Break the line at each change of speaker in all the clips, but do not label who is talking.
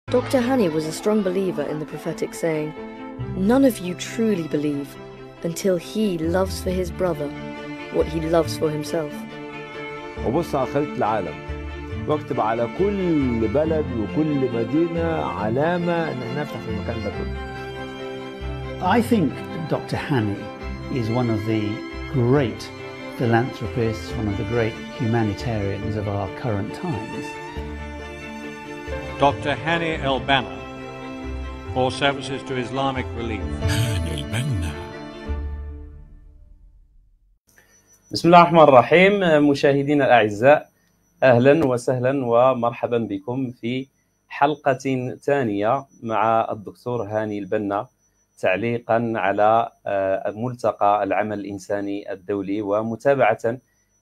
Dr. Hani was a strong believer in the prophetic saying, None of you truly believe until he loves for his brother what he loves for himself.
وبص على خريطة العالم واكتب على كل بلد وكل مدينة علامة ان احنا نفتح في المكان ده كله
I think Dr. Hani is one of the great philanthropists, one of the great humanitarians of our current times.
Dr. Hani El Banna for services to Islamic relief.
هاني البنا
بسم الله الرحمن الرحيم مشاهدينا الأعزاء أهلا وسهلا ومرحبا بكم في حلقة ثانية مع الدكتور هاني البنا تعليقا على آه، ملتقى العمل الإنساني الدولي ومتابعة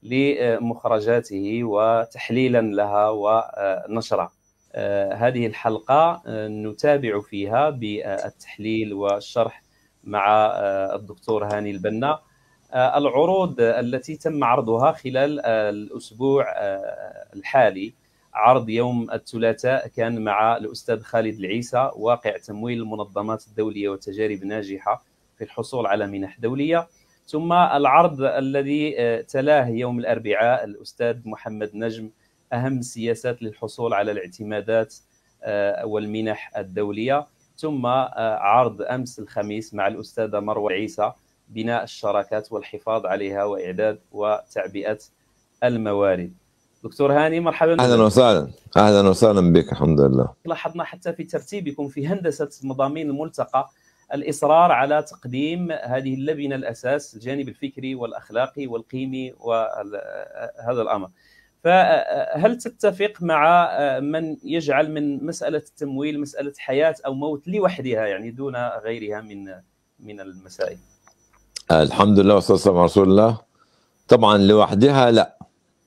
لمخرجاته وتحليلا لها ونشرها آه، هذه الحلقة آه، نتابع فيها بالتحليل والشرح مع آه، الدكتور هاني البنا آه، العروض التي تم عرضها خلال آه، الأسبوع آه، الحالي عرض يوم الثلاثاء كان مع الأستاذ خالد العيسى واقع تمويل المنظمات الدولية وتجارب ناجحة في الحصول على منح دولية ثم العرض الذي آه، تلاه يوم الأربعاء الأستاذ محمد نجم أهم السياسات للحصول على الاعتمادات آه، والمنح الدولية ثم آه، عرض أمس الخميس مع الأستاذة مروة عيسى بناء الشراكات والحفاظ عليها وإعداد وتعبئة الموارد دكتور هاني مرحبا
اهلا
بك.
وسهلا اهلا وسهلا بك الحمد لله
لاحظنا حتى في ترتيبكم في هندسة مضامين الملتقى الإصرار على تقديم هذه اللبنة الأساس الجانب الفكري والأخلاقي والقيمي وهذا الأمر فهل تتفق مع من يجعل من مسألة التمويل مسألة حياة أو موت لوحدها يعني دون غيرها من من المسائل
الحمد لله والصلاه والسلام على رسول الله طبعا لوحدها لا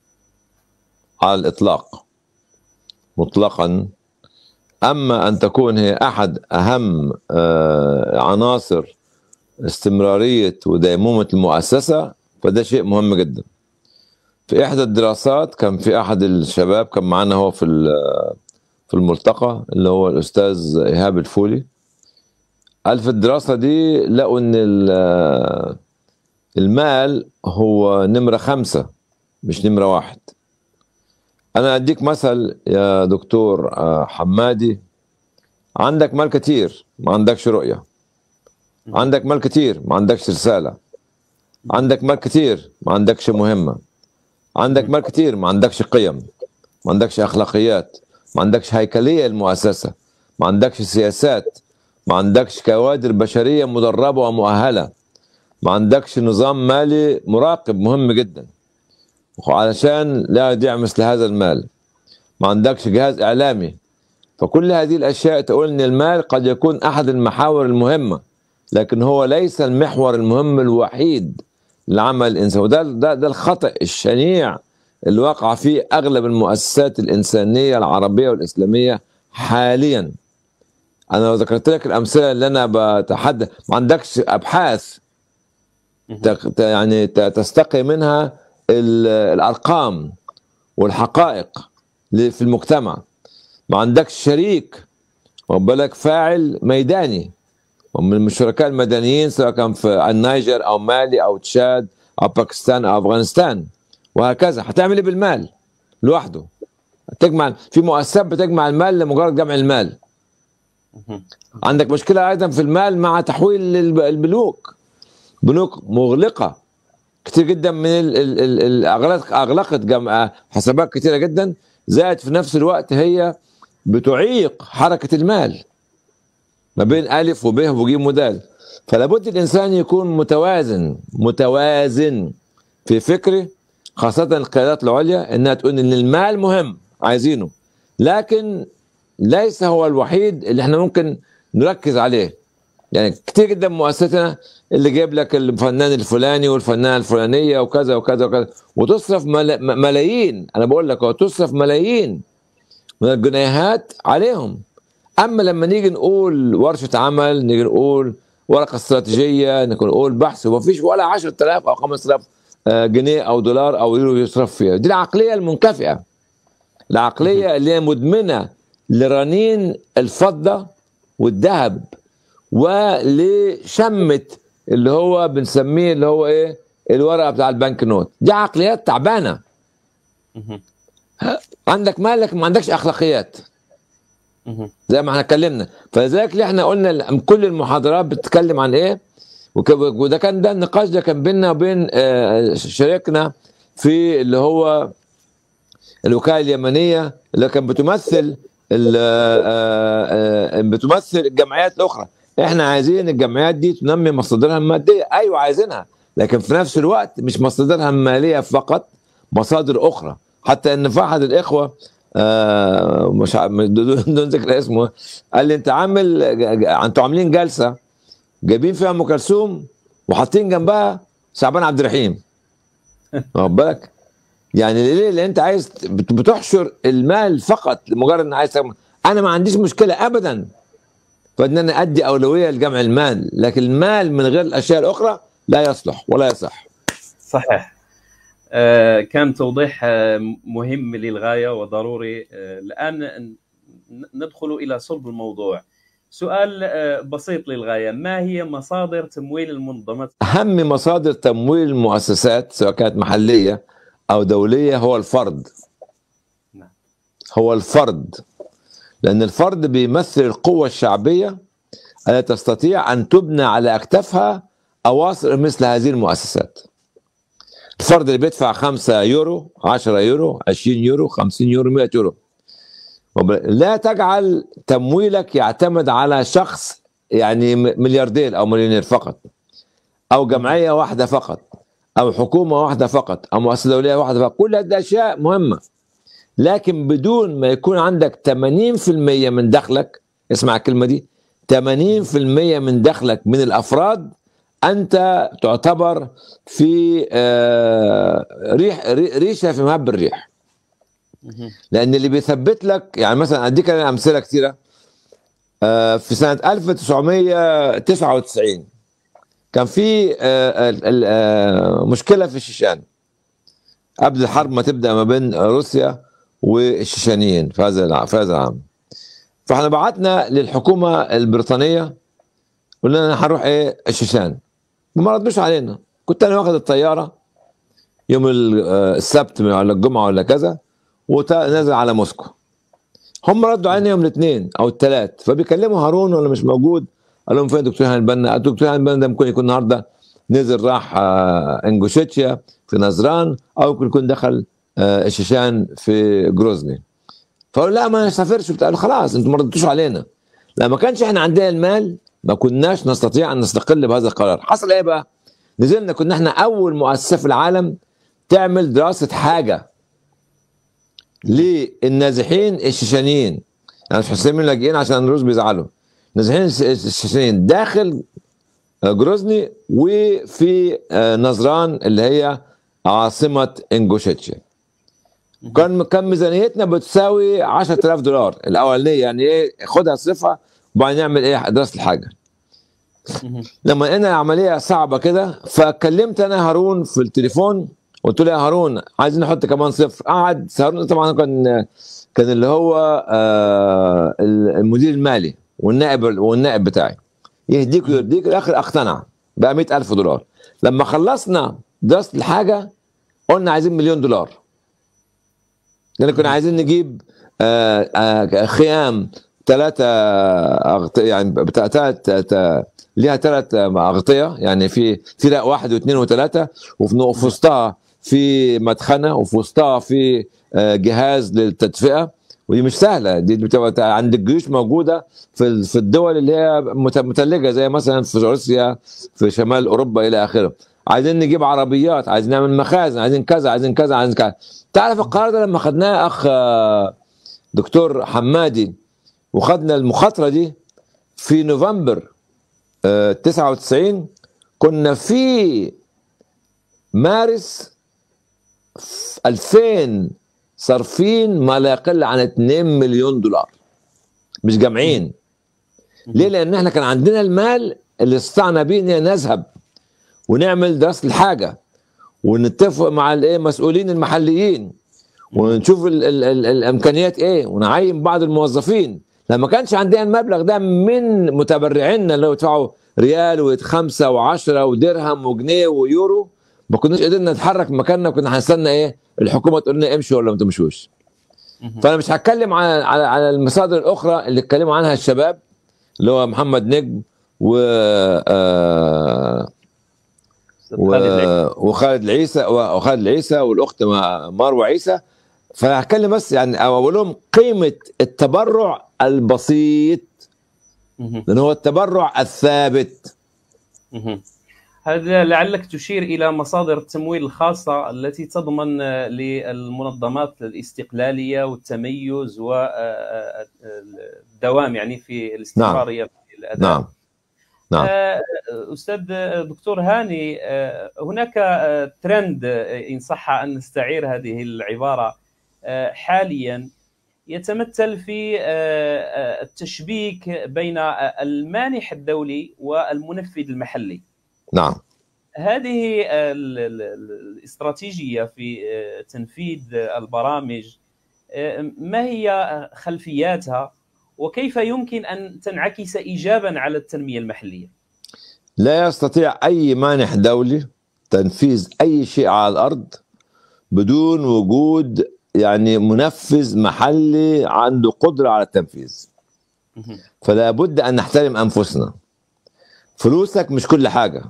على الاطلاق مطلقا اما ان تكون هي احد اهم آه، عناصر استمراريه وديمومه المؤسسه فده شيء مهم جدا في احدى الدراسات كان في احد الشباب كان معانا هو في ال- في الملتقى اللي هو الاستاذ ايهاب الفولي قال في الدراسه دي لقوا ان ال- المال هو نمره خمسه مش نمره واحد انا اديك مثل يا دكتور آه، حمادي عندك مال كتير ما عندكش رؤيه عندك مال كتير ما عندكش رساله عندك مال كتير ما عندكش مهمه عندك مال كتير ما عندكش قيم ما عندكش اخلاقيات ما عندكش هيكليه المؤسسه ما عندكش سياسات ما عندكش كوادر بشريه مدربه ومؤهله ما عندكش نظام مالي مراقب مهم جدا علشان لا يضيع مثل هذا المال ما عندكش جهاز اعلامي فكل هذه الاشياء تقول ان المال قد يكون احد المحاور المهمه لكن هو ليس المحور المهم الوحيد لعمل الانسان وده ده, ده الخطا الشنيع اللي وقع فيه اغلب المؤسسات الانسانيه العربيه والاسلاميه حاليا انا لو ذكرت لك الامثله اللي انا بتحدث ما عندكش ابحاث تق- ت- يعني ت- تستقي منها ال- الارقام والحقائق ل- في المجتمع ما عندكش شريك واخد بالك فاعل ميداني ومن الشركاء المدنيين سواء كان في النيجر او مالي او تشاد او باكستان او افغانستان وهكذا هتعمل ايه بالمال لوحده تجمع في مؤسسات بتجمع المال لمجرد جمع المال عندك مشكله ايضا في المال مع تحويل الب- البنوك بنوك مغلقه كتير جدا من ال ال ال ال اغلقت اغلقت جمع حسابات كتيره جدا زائد في نفس الوقت هي بتعيق حركه المال ما بين الف وب وج ودال فلابد الانسان يكون متوازن متوازن في فكره خاصه القيادات العليا انها تقول ان المال مهم عايزينه لكن ليس هو الوحيد اللي احنا ممكن نركز عليه يعني كتير جدا من مؤسستنا اللي جايب لك الفنان الفلاني والفنانه الفلانيه وكذا وكذا وكذا وتصرف ملا- م- ملايين انا بقول لك هو تصرف ملايين من الجنيهات عليهم اما لما نيجي نقول ورشه عمل نيجي نقول ورقه استراتيجيه نيجي نقول بحث وما فيش ولا 10000 او 5000 آه، جنيه او دولار او يورو يصرف فيها دي العقليه المنكفئه العقليه اللي هي مدمنه لرنين الفضه والذهب ولشمه اللي هو بنسميه اللي هو ايه الورقه بتاع البنك نوت دي عقليات تعبانه
مهم.
عندك مالك ما عندكش اخلاقيات
مهم.
زي ما احنا اتكلمنا فلذلك اللي احنا قلنا ال- كل المحاضرات بتتكلم عن ايه وك- وده كان ده النقاش ده كان بيننا وبين آه، شريكنا في اللي هو الوكاله اليمنيه اللي كان بتمثل ال- آه، آه، بتمثل الجمعيات الاخرى احنا عايزين الجمعيات دي تنمي مصادرها الماديه ايوه عايزينها لكن في نفس الوقت مش مصادرها الماليه فقط مصادر اخرى حتى ان في احد الاخوه آه مش ع- بدون بدون ذكر اسمه قال لي انت عامل ج- ج- انتوا عاملين جلسه جايبين فيها ام كلثوم وحاطين جنبها شعبان عبد الرحيم واخد بالك يعني ليه لان انت عايز بت- بتحشر المال فقط لمجرد ان عايز تعمل- انا ما عنديش مشكله ابدا فان انا ادي اولويه لجمع المال لكن المال من غير الاشياء الاخرى لا يصلح ولا يصح
صحيح آه، كان توضيح آه، مهم للغايه وضروري آه، الان ن- ندخل الى صلب الموضوع سؤال آه، بسيط للغايه ما هي مصادر تمويل المنظمات
اهم مصادر تمويل المؤسسات سواء كانت محليه او دوليه هو الفرد
نعم.
هو الفرد لان الفرد بيمثل القوه الشعبيه التي تستطيع ان تبنى على اكتافها اواصر مثل هذه المؤسسات الفرد اللي بيدفع 5 يورو 10 يورو 20 يورو 50 يورو 100 يورو وب- لا تجعل تمويلك يعتمد على شخص يعني م- ملياردير او مليونير فقط او جمعيه واحده فقط او حكومه واحده فقط او مؤسسه دوليه واحده فقط كل هذه اشياء مهمه لكن بدون ما يكون عندك 80% من دخلك اسمع الكلمه دي 80% من دخلك من الافراد انت تعتبر في آه، ريح ري- ريشه في مهب الريح
مهم.
لان اللي بيثبت لك يعني مثلا اديك انا امثله كثيره آه، في سنه 1999 كان في آه، ال- ال- آه، مشكله في الشيشان قبل الحرب ما تبدا ما بين روسيا والشيشانيين في هذا الع- في هذا العام فاحنا بعتنا للحكومه البريطانيه قلنا لنا هنروح ايه الشيشان وما ردوش علينا كنت انا واخد الطياره يوم ال- آه، السبت ولا الجمعه ولا كذا ونازل على موسكو هم ردوا علينا يوم الاثنين او الثلاث فبيكلموا هارون ولا مش موجود قال لهم فين دكتور هاني البنا قال دكتور هاني البنا ده ممكن يكون النهارده نزل راح آه، انجوشيتشيا في نزران او ممكن يكون دخل آه، الشيشان في جروزني فقالوا لا ما نسافرش قالوا خلاص انتوا ما ردتوش علينا لا ما كانش احنا عندنا المال ما كناش نستطيع ان نستقل بهذا القرار حصل ايه بقى نزلنا كنا احنا اول مؤسسه في العالم تعمل دراسه حاجه للنازحين الشيشانيين يعني مش حسين لاجئين عشان الروس بيزعلوا نازحين الش- الشيشانيين داخل آه، جروزني وفي آه، نزران اللي هي عاصمه انجوشيتشا كان كان ميزانيتنا بتساوي 10000 دولار الاولانيه يعني ايه خدها صفها وبعدين نعمل ايه دراسه الحاجه
مهم.
لما لقينا العمليه صعبه كده فكلمت انا هارون في التليفون قلت له يا هارون عايزين نحط كمان صفر قعد هارون طبعا كان كان اللي هو آه المدير المالي والنائب والنائب بتاعي يهديك ويرضيك الاخر اقتنع بقى 100000 دولار لما خلصنا دراسه الحاجه قلنا عايزين مليون دولار لان كنا عايزين نجيب آه آه خيام ثلاثة أغطية يعني بتاع ثلاث ليها ثلاث أغطية يعني في في رق واحد واثنين وثلاثة وفي وفي وسطها في مدخنة وفي وسطها في آه، جهاز للتدفئة ودي مش سهلة دي بتبقى عند الجيوش موجودة في ال- في الدول اللي هي مت- متلجة زي مثلا في روسيا في شمال أوروبا إلى آخره عايزين نجيب عربيات عايزين نعمل مخازن عايزين كذا عايزين كذا عايزين كذا تعرف القرار ده لما خدناه اخ آه، دكتور حمادي وخدنا المخاطره دي في نوفمبر آه، 99 كنا في مارس في 2000 صارفين ما لا يقل عن 2 مليون دولار مش جامعين ليه؟ لان احنا كان عندنا المال اللي استطعنا به ان نذهب ونعمل دراسه الحاجه ونتفق مع الايه مسؤولين المحليين ونشوف ال ال ال الامكانيات ايه ونعين بعض الموظفين لما كانش عندنا المبلغ ده من متبرعينا اللي هو يدفعوا ريال وخمسة وعشرة ودرهم وجنيه ويورو ما كناش قدرنا نتحرك مكاننا كنا هنستنى ايه الحكومه تقول لنا امشوا ولا ما تمشوش فانا مش هتكلم على على على المصادر الاخرى اللي اتكلموا عنها الشباب اللي هو محمد نجم و آه و-
خالد العيد.
وخالد العيسى وخالد العيسى والاخت ما- مروه عيسى فهتكلم بس يعني او اقول لهم قيمه التبرع البسيط
مهم.
لان هو التبرع الثابت
مهم. هذا لعلك تشير الى مصادر التمويل الخاصه التي تضمن آه، للمنظمات الاستقلاليه والتميز والدوام يعني في الاستمراريه في الاداء
نعم نعم
آه، استاذ دكتور هاني آه، هناك آه، ترند آه، ان صح ان نستعير هذه العباره آه، حاليا يتمثل في آه، آه، التشبيك بين آه، المانح الدولي والمنفذ المحلي
نعم
هذه ال- ال- ال- الاستراتيجيه في آه، تنفيذ البرامج آه، ما هي خلفياتها وكيف يمكن ان تنعكس ايجابا على التنميه المحليه؟
لا يستطيع اي مانح دولي تنفيذ اي شيء على الارض بدون وجود يعني منفذ محلي عنده قدره على التنفيذ فلا بد ان نحترم انفسنا فلوسك مش كل حاجه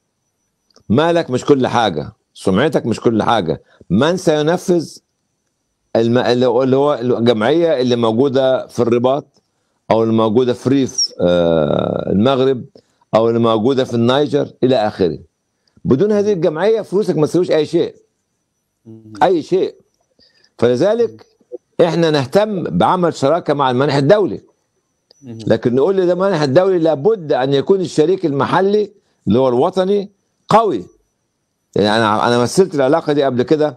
مالك مش كل حاجه سمعتك مش كل حاجه من سينفذ الم... اللي هو اللي هو الجمعيه اللي موجوده في الرباط او اللي موجوده في ريف آه، المغرب او اللي موجوده في النيجر الى اخره بدون هذه الجمعيه فلوسك ما تسويش اي شيء اي شيء فلذلك احنا نهتم بعمل شراكه مع المانح الدولي لكن نقول لده المانح الدولي لابد ان يكون الشريك المحلي اللي هو الوطني قوي يعني انا انا مثلت العلاقه دي قبل كده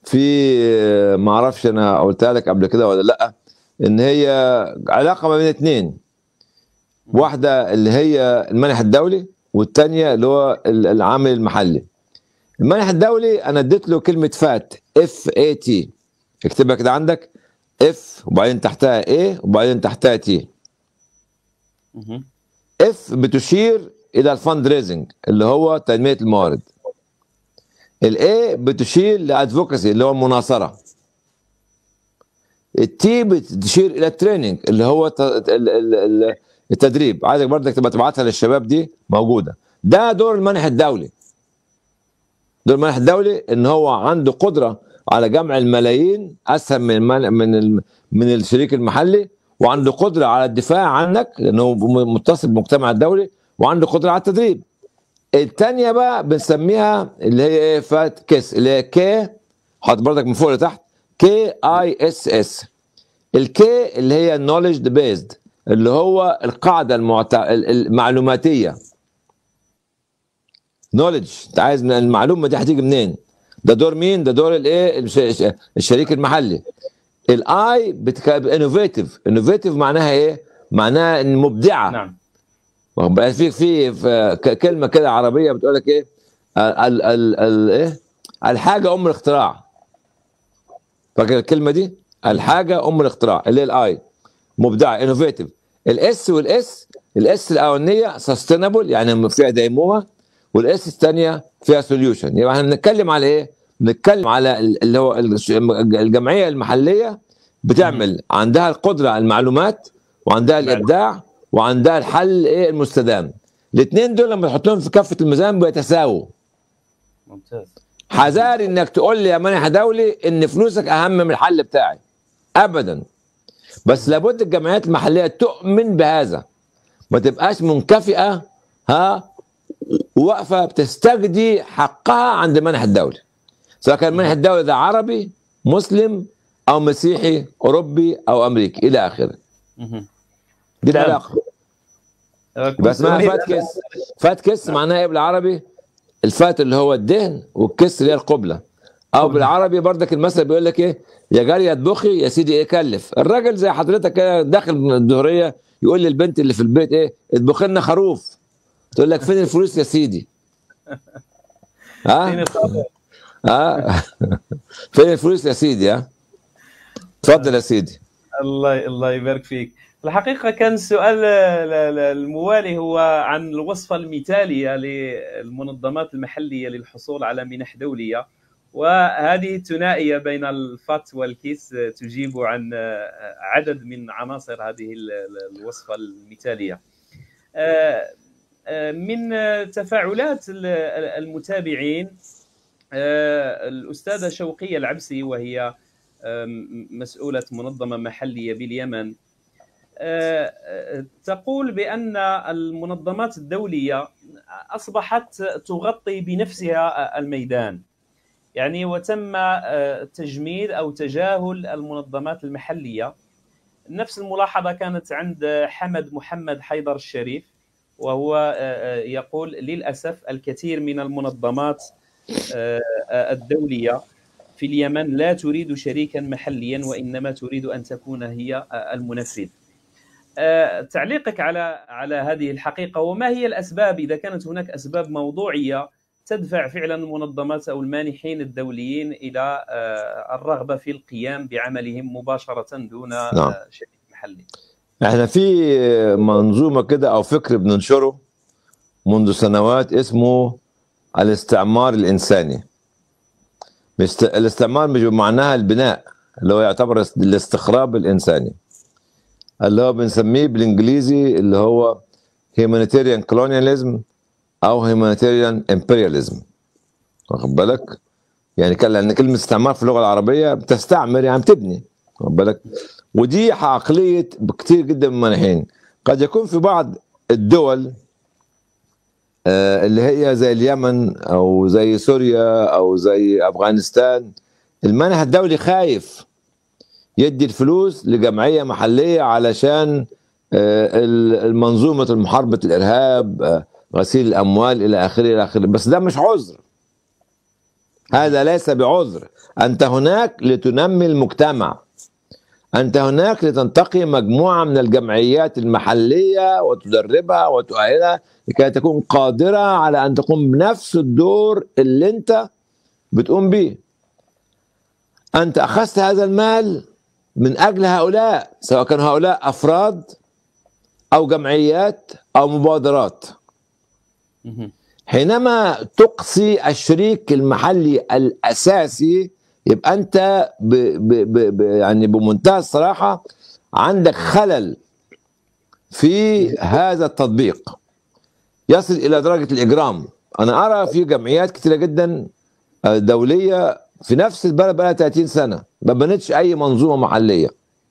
في ما اعرفش انا قلتها لك قبل كده ولا لا ان هي علاقه ما بين اثنين واحده اللي هي المانح الدولي والثانيه اللي هو العامل المحلي المانح الدولي انا اديت له كلمه فات اف اي تي اكتبها كده عندك اف وبعدين تحتها ايه وبعدين تحتها تي اف بتشير الى الفند ريزنج اللي هو تنميه الموارد الاي بتشير لادفوكاسي اللي هو المناصره التي بتشير الى التريننج اللي هو ت- ال- ال- ال- التدريب عايزك برضك تبقى تبعتها للشباب دي موجوده ده دور المنح الدولي دور المنح الدولي ان هو عنده قدره على جمع الملايين اسهم من المن- من الم- من الشريك المحلي وعنده قدره على الدفاع عنك لانه م- متصل بالمجتمع الدولي وعنده قدره على التدريب الثانيه بقى بنسميها اللي هي ايه فات كيس اللي هي كي حط برضك من فوق لتحت كي اي اس اس الكي اللي هي نوليدج بيزد اللي هو القاعده المعت... ال- المعلوماتيه نوليدج انت عايز من المعلومه دي هتيجي منين ده دور مين ده دور الايه الش- الشريك المحلي الاي انوفيتيف انوفيتيف معناها ايه معناها ان مبدعه
نعم
واخد بالك؟ في في في ك- كلمه كده عربيه بتقول لك ايه ال ال ال ايه الحاجه ام الاختراع فاكر الكلمه دي الحاجه ام الاختراع اللي هي الاي مبدعه انوفيتيف الاس والاس الاس الاولانيه سستينبل يعني فيها ديمومه والاس الثانيه فيها سوليوشن يبقى احنا بنتكلم على ايه؟ بنتكلم على ال- اللي هو الش- الجمعيه المحليه بتعمل عندها القدره على المعلومات وعندها الابداع وعندها الحل ايه المستدام الاثنين دول لما تحطهم في كفه الميزان بيتساووا
ممتاز
حذاري انك تقول لي يا مانح دولي ان فلوسك اهم من الحل بتاعي ابدا بس لابد الجمعيات المحليه تؤمن بهذا ما تبقاش منكفئه ها واقفه بتستجدي حقها عند المنح الدولي سواء كان المنح الدولي ده عربي مسلم او مسيحي اوروبي او امريكي الى اخره
مهم.
دي
نعم.
العلاقه
آه،
يبقى
كنت
اسمها
أريد
فات
أن-
كس فات كس معناها ايه بالعربي الفات اللي هو الدهن والكس اللي هي القبله او بالعربي برضك المثل بيقول لك ايه يا جاريه اطبخي يا سيدي ايه كلف الراجل زي حضرتك كده داخل من الظهريه يقول للبنت اللي في البيت ايه اطبخي لنا خروف تقول لك فين الفلوس يا سيدي
فين
ها
الخبر؟
ها فين الفلوس يا سيدي ها تفضل يا سيدي
الله الله يبارك فيك الحقيقه كان السؤال الموالي هو عن الوصفه المثاليه للمنظمات المحليه للحصول على منح دوليه وهذه الثنائيه بين الفات والكيس تجيب عن عدد من عناصر هذه الوصفه المثاليه من تفاعلات المتابعين الاستاذه شوقيه العبسي وهي مسؤوله منظمه محليه باليمن تقول بان المنظمات الدوليه اصبحت تغطي بنفسها الميدان يعني وتم تجميد او تجاهل المنظمات المحليه نفس الملاحظه كانت عند حمد محمد حيدر الشريف وهو يقول للاسف الكثير من المنظمات الدوليه في اليمن لا تريد شريكا محليا وانما تريد ان تكون هي المنفذ. تعليقك على على هذه الحقيقه وما هي الاسباب اذا كانت هناك اسباب موضوعيه تدفع فعلا المنظمات او المانحين الدوليين الى الرغبه في القيام بعملهم مباشره دون نعم. شريك محلي.
احنا في منظومه كده او فكر بننشره منذ سنوات اسمه الاستعمار الانساني الاستعمار مش بمعناها البناء اللي هو يعتبر الاستخراب الانساني اللي هو بنسميه بالانجليزي اللي هو humanitarian colonialism او humanitarian imperialism واخد بالك؟ يعني لان كلمه استعمار في اللغه العربيه بتستعمر يعني بتبني واخد بالك؟ ودي عقليه كثير جدا من المانحين قد يكون في بعض الدول اللي هي زي اليمن او زي سوريا او زي افغانستان المنح الدولي خايف يدي الفلوس لجمعيه محليه علشان المنظومه محاربه الارهاب غسيل الاموال الى اخره الى اخره بس ده مش عذر هذا ليس بعذر انت هناك لتنمي المجتمع انت هناك لتنتقي مجموعه من الجمعيات المحليه وتدربها وتؤهلها لكي تكون قادره على ان تقوم بنفس الدور اللي انت بتقوم به انت اخذت هذا المال من اجل هؤلاء سواء كانوا هؤلاء افراد او جمعيات او مبادرات حينما تقصي الشريك المحلي الاساسي يبقى انت ب ب ب يعني بمنتهى الصراحه عندك خلل في هذا التطبيق يصل الى درجه الاجرام انا ارى في جمعيات كثيره جدا دوليه في نفس البلد بقى 30 سنه ما بنتش اي منظومه محليه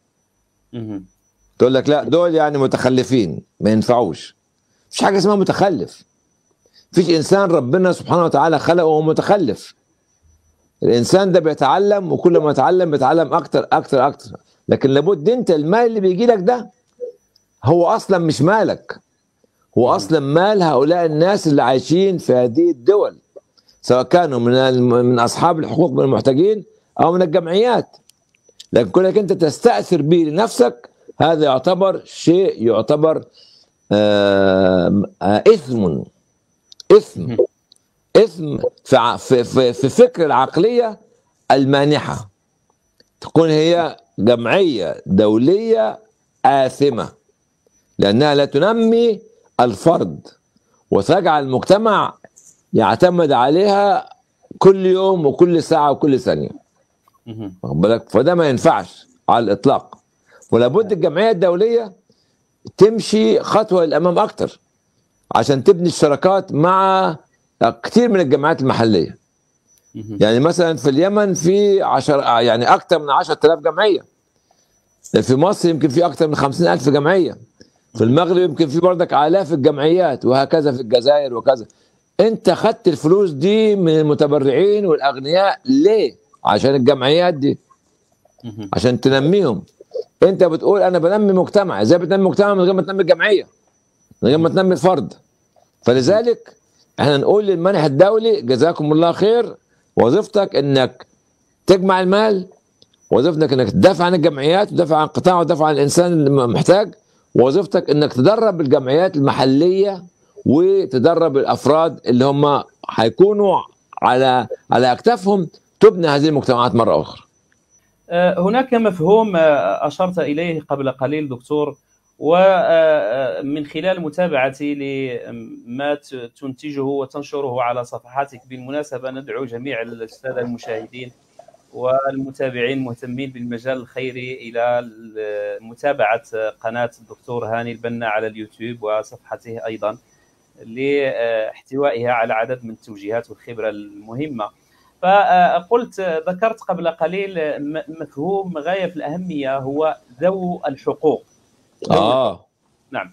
تقول لك لا دول يعني متخلفين ما ينفعوش مفيش حاجه اسمها متخلف مفيش انسان ربنا سبحانه وتعالى خلقه وهو متخلف الانسان ده بيتعلم وكل ما يتعلم بيتعلم اكتر اكتر اكتر لكن لابد انت المال اللي بيجي لك ده هو اصلا مش مالك هو اصلا مال هؤلاء الناس اللي عايشين في هذه الدول سواء كانوا من من اصحاب الحقوق من المحتاجين او من الجمعيات لكن كونك انت تستاثر به لنفسك هذا يعتبر شيء يعتبر آه اثم اثم اثم في في في فكر العقليه المانحه تكون هي جمعيه دوليه آثمه لانها لا تنمي الفرد وتجعل المجتمع يعتمد عليها كل يوم وكل ساعه وكل ثانيه واخد بالك فده ما ينفعش على الاطلاق ولابد الجمعيه الدوليه تمشي خطوه للامام اكتر عشان تبني الشراكات مع كثير من الجمعيات المحليه يعني مثلا في اليمن في عشر يعني اكثر من 10000 جمعيه في مصر يمكن في اكثر من 50000 جمعيه في المغرب يمكن في بردك آلاف الجمعيات وهكذا في الجزائر وكذا انت خدت الفلوس دي من المتبرعين والاغنياء ليه عشان الجمعيات دي عشان تنميهم انت بتقول انا بنمي مجتمع ازاي بتنمي مجتمع من غير ما تنمي الجمعيه من غير ما تنمي الفرد فلذلك احنا نقول للمنح الدولي جزاكم الله خير وظيفتك انك تجمع المال وظيفتك انك تدافع عن الجمعيات وتدافع عن القطاع وتدافع عن الانسان المحتاج وظيفتك انك تدرب الجمعيات المحليه وتدرب الافراد اللي هم هيكونوا على على اكتافهم تبنى هذه المجتمعات مره اخرى.
آه، هناك مفهوم آه، اشرت اليه قبل قليل دكتور ومن خلال متابعتي لما تنتجه وتنشره على صفحاتك بالمناسبه ندعو جميع الساده المشاهدين والمتابعين المهتمين بالمجال الخيري الى متابعه قناه الدكتور هاني البنا على اليوتيوب وصفحته ايضا لاحتوائها على عدد من التوجيهات والخبره المهمه فقلت ذكرت قبل قليل مفهوم غايه في الاهميه هو ذو الحقوق
اه
نعم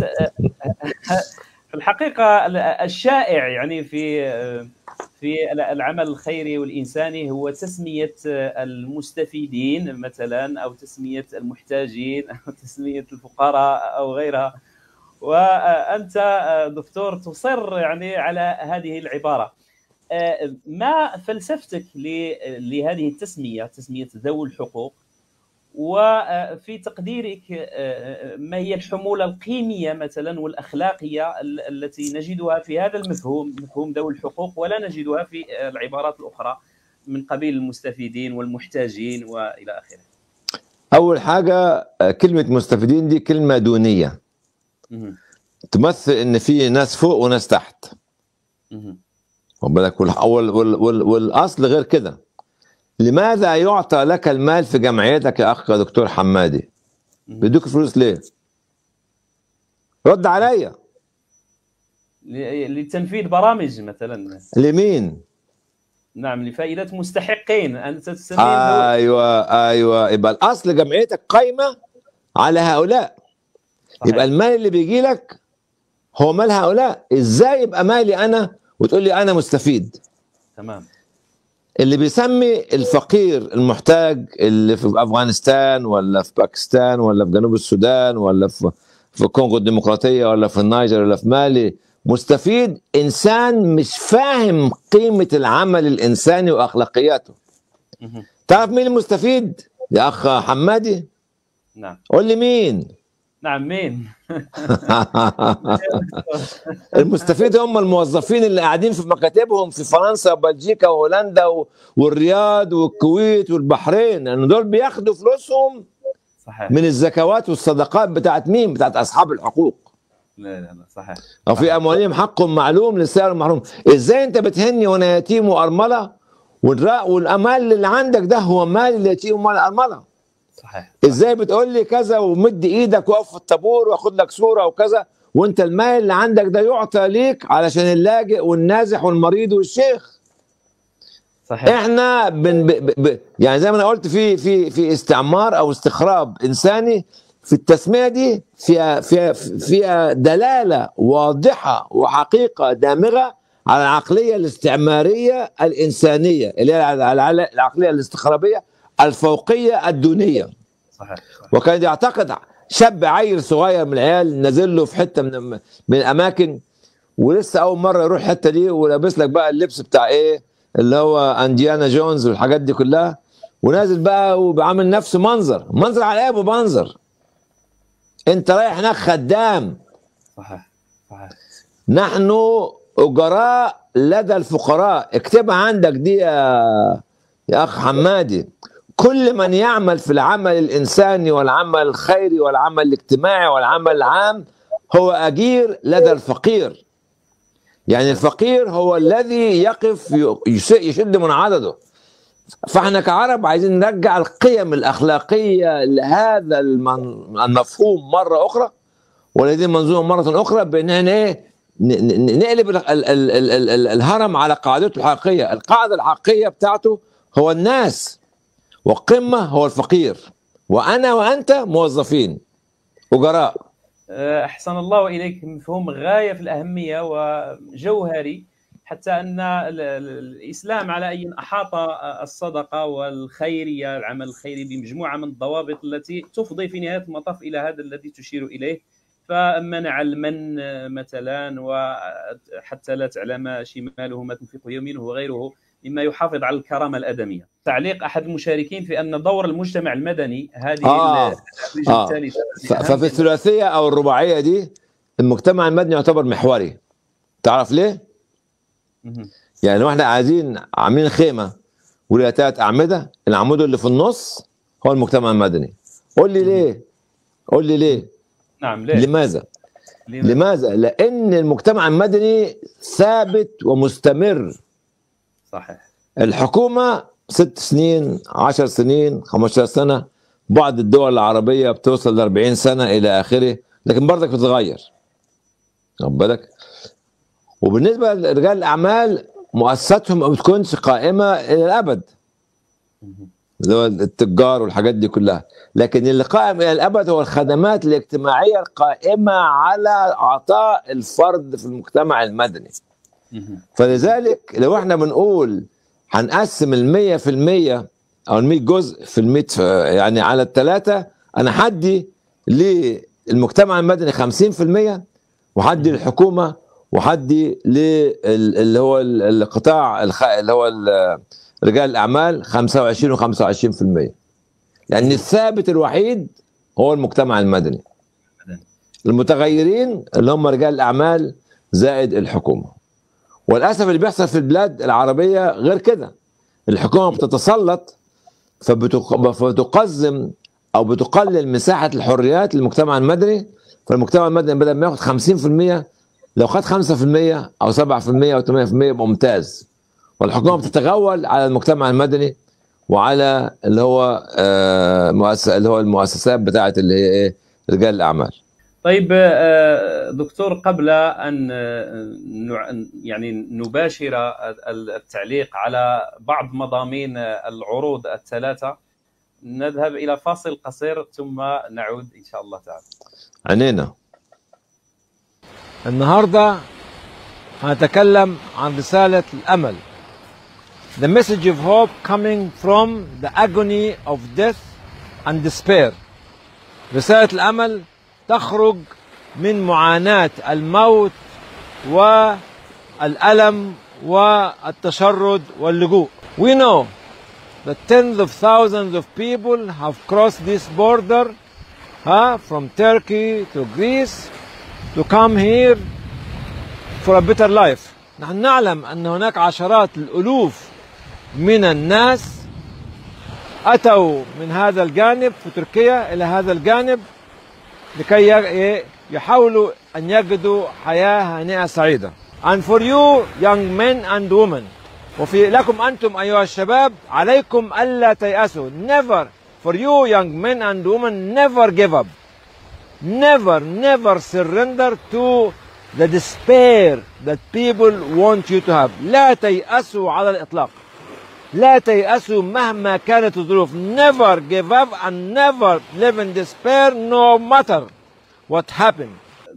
في الحقيقه الشائع يعني في في العمل الخيري والانساني هو تسميه المستفيدين مثلا او تسميه المحتاجين او تسميه الفقراء او غيرها وانت دكتور تصر يعني على هذه العباره ما فلسفتك لهذه التسميه تسميه ذوي الحقوق وفي تقديرك ما هي الحموله القيميه مثلا والاخلاقيه التي نجدها في هذا المفهوم مفهوم ذوي الحقوق ولا نجدها في العبارات الاخرى من قبيل المستفيدين والمحتاجين والى اخره.
اول حاجه كلمه مستفيدين دي كلمه دونيه. تمثل ان في ناس فوق وناس تحت. واخد بالك والاصل غير كده. لماذا يعطى لك المال في جمعيتك يا اخ دكتور حمادي بيدوك فلوس ليه رد عليا
لتنفيذ برامج مثلا
لمين
نعم لفائدة مستحقين أنت تسميهم
أيوة أيوة يبقى الأصل جمعيتك قايمة على هؤلاء صحيح. يبقى المال اللي بيجي لك هو مال هؤلاء إزاي يبقى مالي أنا وتقول لي أنا مستفيد
تمام
اللي بيسمي الفقير المحتاج اللي في افغانستان ولا في باكستان ولا في جنوب السودان ولا في في الكونغو الديمقراطيه ولا في النيجر ولا في مالي مستفيد انسان مش فاهم قيمه العمل الانساني واخلاقياته تعرف مين المستفيد يا اخ حمادي
نعم
قول لي مين
نعم مين
المستفيد هم الموظفين اللي قاعدين في مكاتبهم في فرنسا وبلجيكا وهولندا والرياض والكويت والبحرين لان دول بياخدوا فلوسهم
صحيح
من الزكوات والصدقات بتاعت مين بتاعت اصحاب الحقوق
لا لا لا صحيح
او في اموالهم حق معلوم للسائر المحروم ازاي انت بتهني وانا يتيم وارمله والامال اللي عندك ده هو مال اليتيم ومال الارمله
صحيح
ازاي بتقول لي كذا ومد ايدك واقف في الطابور واخد لك صوره وكذا وانت المال اللي عندك ده يعطى ليك علشان اللاجئ والنازح والمريض والشيخ
صحيح
احنا بن ب ب يعني زي ما انا قلت في في في استعمار او استخراب انساني في التسميه دي فيها فيها فيها دلاله واضحه وحقيقه دامغه على العقليه الاستعماريه الانسانيه اللي هي العقليه الاستخرابيه الفوقيه الدونيه
صحيح, صحيح.
وكان يعتقد شاب عيل صغير من العيال نازل له في حته من من الاماكن ولسه اول مره يروح الحته دي ولابس لك بقى اللبس بتاع ايه اللي هو انديانا جونز والحاجات دي كلها ونازل بقى وبعمل نفسه منظر منظر على ايه منظر انت رايح هناك خدام
صحيح صحيح
نحن اجراء لدى الفقراء اكتبها عندك دي يا يا اخ حمادي كل من يعمل في العمل الانساني والعمل الخيري والعمل الاجتماعي والعمل العام هو اجير لدى الفقير يعني الفقير هو الذي يقف يشد من عدده فاحنا كعرب عايزين نرجع القيم الاخلاقيه لهذا المفهوم مره اخرى ولهذه المنظومه مره اخرى بان احنا ايه نقلب الهرم على قاعدته الحقيقيه القاعده الحقيقيه بتاعته هو الناس والقمه هو الفقير وانا وانت موظفين اجراء
احسن الله اليك مفهوم غايه في الاهميه وجوهري حتى ان الاسلام على اي احاط الصدقه والخيريه العمل الخيري بمجموعه من الضوابط التي تفضي في نهايه المطاف الى هذا الذي تشير اليه فمنع المن مثلا وحتى لا تعلم شماله ما تنفق يمينه وغيره مما يحافظ على الكرامه الادميه. تعليق احد المشاركين في ان دور المجتمع المدني هذه
آه. آه. الثالثه ففي الثلاثيه او الرباعيه دي المجتمع المدني يعتبر محوري. تعرف ليه؟ يعني واحنا قاعدين عاملين خيمه وليها ثلاث اعمده العمود اللي في النص هو المجتمع المدني قول لي ليه قول لي ليه
نعم ليه؟
لماذا
لماذا؟
لماذا لان المجتمع المدني ثابت ومستمر
صحيح
الحكومة ست سنين عشر سنين 15 سنة بعض الدول العربية بتوصل ل 40 سنة إلى آخره لكن برضك بتتغير واخد بالك وبالنسبة لرجال الأعمال مؤسساتهم ما بتكونش قائمة إلى الأبد اللي هو التجار والحاجات دي كلها لكن اللي قائم إلى الأبد هو الخدمات الاجتماعية القائمة على عطاء الفرد في المجتمع المدني
مهم.
فلذلك لو احنا بنقول هنقسم المية في المية او المية جزء في المية يعني على الثلاثة انا هدي للمجتمع المدني خمسين في المية وهدي للحكومة وهدي لل- اللي هو ال- القطاع الخ- اللي هو ال- رجال الاعمال 25 و25% لان الثابت الوحيد هو المجتمع المدني المتغيرين اللي هم رجال الاعمال زائد الحكومه وللاسف اللي بيحصل في البلاد العربيه غير كده الحكومه بتتسلط فبتق- فبتقزم او بتقلل مساحه الحريات للمجتمع المدني فالمجتمع المدني بدل ما ياخد 50% لو خد 5% او 7% او 8% يبقى ممتاز والحكومه بتتغول على المجتمع المدني وعلى اللي هو آه مؤسس اللي هو المؤسسات بتاعه اللي هي ايه رجال الاعمال
طيب آه، دكتور قبل ان آه، نع- يعني نباشر التعليق على بعض مضامين العروض الثلاثه نذهب الى فاصل قصير ثم نعود ان شاء الله تعالى
عينينا
النهاردة هنتكلم عن رسالة الأمل The message of hope coming from the agony of death and despair رسالة الأمل تخرج من معاناة الموت والألم والتشرد واللجوء We know that tens of thousands of people have crossed this border huh, from Turkey to Greece to come here for a better life. نحن نعلم أن هناك عشرات الألوف من الناس أتوا من هذا الجانب في تركيا إلى هذا الجانب لكي ي- يحاولوا أن يجدوا حياة هانئة سعيدة. And for you young men and women وفي لكم أنتم أيها الشباب عليكم ألا تيأسوا. Never for you young men and women never give up. never, never surrender to the despair that people want you to have. لا تيأسوا على الإطلاق. لا تيأسوا مهما كانت الظروف. Never give up and never live in despair no matter what happened.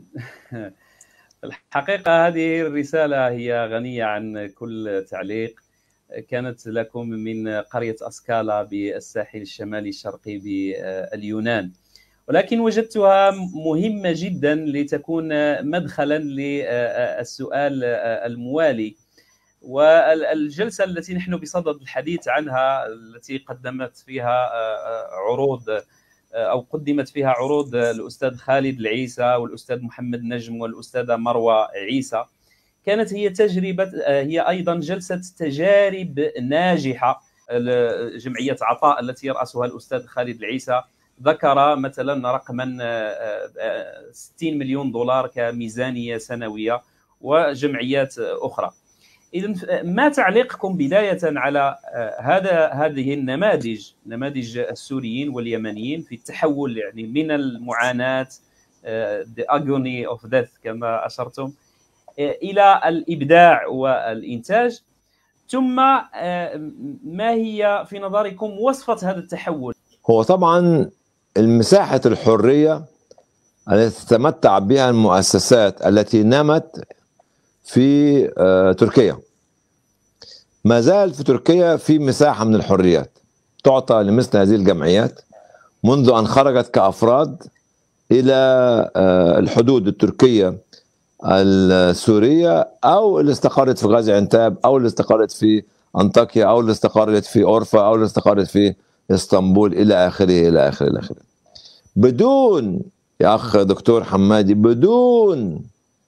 الحقيقة هذه الرسالة هي غنية عن كل تعليق كانت لكم من قرية أسكالا بالساحل الشمالي الشرقي باليونان ولكن وجدتها مهمة جدا لتكون مدخلا للسؤال الموالي والجلسة التي نحن بصدد الحديث عنها التي قدمت فيها عروض او قدمت فيها عروض الاستاذ خالد العيسى والاستاذ محمد نجم والاستاذه مروه عيسى كانت هي تجربه هي ايضا جلسه تجارب ناجحه جمعيه عطاء التي يراسها الاستاذ خالد العيسى ذكر مثلا رقما 60 مليون دولار كميزانيه سنويه وجمعيات اخرى اذا ما تعليقكم بدايه على هذا هذه النماذج نماذج السوريين واليمنيين في التحول يعني من المعاناه the agony of death كما اشرتم الى الابداع والانتاج ثم ما هي في نظركم وصفه هذا التحول
هو طبعا المساحة الحرية التي تتمتع بها المؤسسات التي نمت في تركيا ما زال في تركيا في مساحة من الحريات تعطى لمثل هذه الجمعيات منذ أن خرجت كأفراد إلى الحدود التركية السورية أو اللي استقرت في غازي عنتاب أو اللي استقرت في أنطاكيا أو اللي استقرت في أورفا أو اللي استقرت في اسطنبول إلى آخره إلى آخره إلى آخره بدون يا أخ دكتور حمادي بدون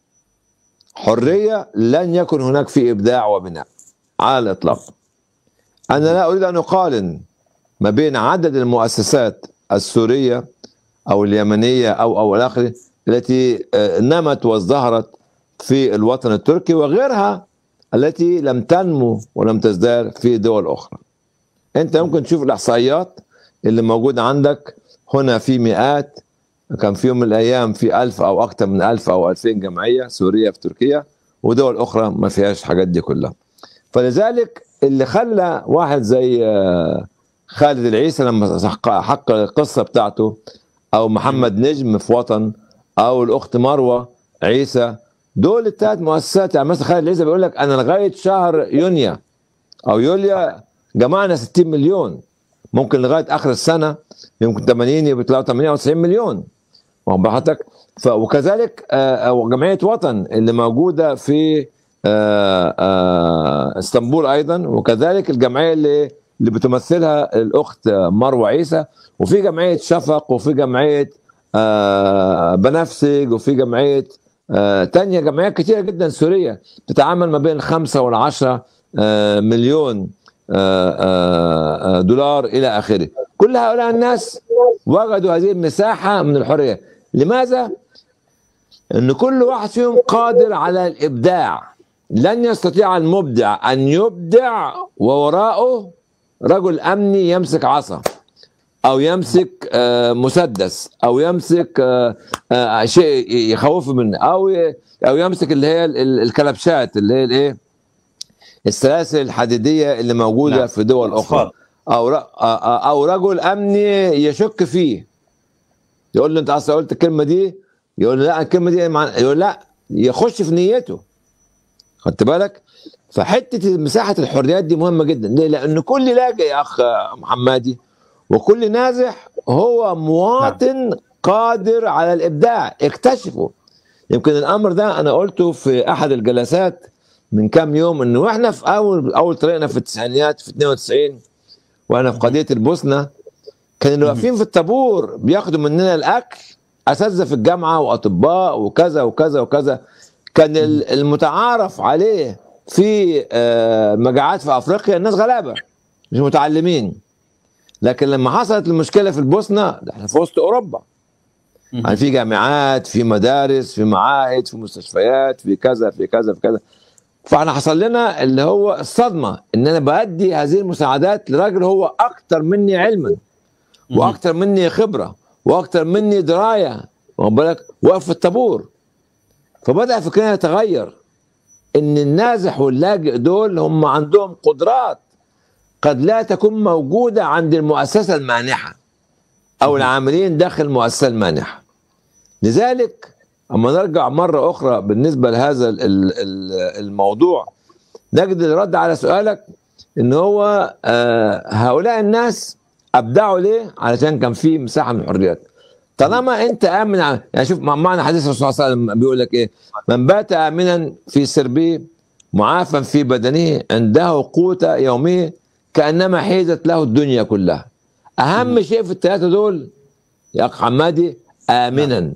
حرية لن يكن هناك في إبداع وبناء على الإطلاق أنا لا أريد أن أقارن ما بين عدد المؤسسات السوريه او اليمنيه او او الاخر التي آه، نمت وازدهرت في الوطن التركي وغيرها التي لم تنمو ولم تزدهر في دول اخرى. انت ممكن تشوف الاحصائيات اللي موجوده عندك هنا في مئات كان في يوم من الايام في ألف او اكثر من ألف او 2000 جمعيه سوريه في تركيا ودول اخرى ما فيهاش الحاجات دي كلها. فلذلك اللي خلى واحد زي آه، خالد العيسى لما حق القصه بتاعته او محمد نجم في وطن او الاخت مروه عيسى دول الثلاث مؤسسات يعني مثلا خالد العيسى بيقول لك انا لغايه شهر يونيو او يوليو جمعنا 60 مليون ممكن لغايه اخر السنه يمكن 80 يطلعوا 98 مليون واخد بحضرتك وكذلك آه، آه، جمعيه وطن اللي موجوده في آه، اسطنبول ايضا وكذلك الجمعيه اللي اللي بتمثلها الاخت مروه عيسى وفي جمعيه شفق وفي جمعيه بنفسج وفي جمعيه تانية جمعيات كثيره جدا سوريه تتعامل ما بين خمسة والعشرة مليون دولار الى اخره كل هؤلاء الناس وجدوا هذه المساحه من الحريه لماذا ان كل واحد فيهم قادر على الابداع لن يستطيع المبدع ان يبدع ووراءه رجل امني يمسك عصا او يمسك مسدس او يمسك شيء يخوفه منه او او يمسك اللي هي الكلبشات اللي هي الايه السلاسل الحديديه اللي موجوده نعم. في دول اخرى او او رجل امني يشك فيه يقول له انت اصلا قلت الكلمه دي يقول له لا الكلمه دي يقول لا يخش في نيته خدت بالك فحته مساحه الحريات دي مهمه جدا ليه لان كل لاجئ يا اخ محمدي وكل نازح هو مواطن قادر على الابداع اكتشفوا يمكن الامر ده انا قلته في احد الجلسات من كام يوم انه واحنا في اول اول طريقنا في التسعينيات في 92 وانا في قضيه البوسنه كان اللي واقفين في الطابور بياخدوا مننا الاكل اساتذه في الجامعه واطباء وكذا وكذا وكذا كان المتعارف عليه في مجاعات في افريقيا الناس غلابه مش متعلمين لكن لما حصلت المشكله في البوسنه احنا في وسط اوروبا يعني في جامعات في مدارس في معاهد في مستشفيات في كذا في كذا في كذا فاحنا حصل لنا اللي هو الصدمه ان انا بادي هذه المساعدات لراجل هو اكتر مني علما واكتر مني خبره واكتر مني درايه واخد بالك واقف في الطابور فبدا فكرنا يتغير ان النازح واللاجئ دول هم عندهم قدرات قد لا تكون موجوده عند المؤسسه المانحه او العاملين داخل المؤسسه المانحه لذلك اما نرجع مره اخرى بالنسبه لهذا الموضوع نجد الرد على سؤالك ان هو هؤلاء الناس ابدعوا ليه؟ علشان كان في مساحه من الحريات طالما انت امن يعني شوف معنى حديث الرسول صلى الله عليه وسلم بيقول لك ايه؟ من بات امنا في سربه معافى في بدنه عنده قوت يومه كانما حيزت له الدنيا كلها. اهم شيء في الثلاثه دول يا اخ حمادي امنا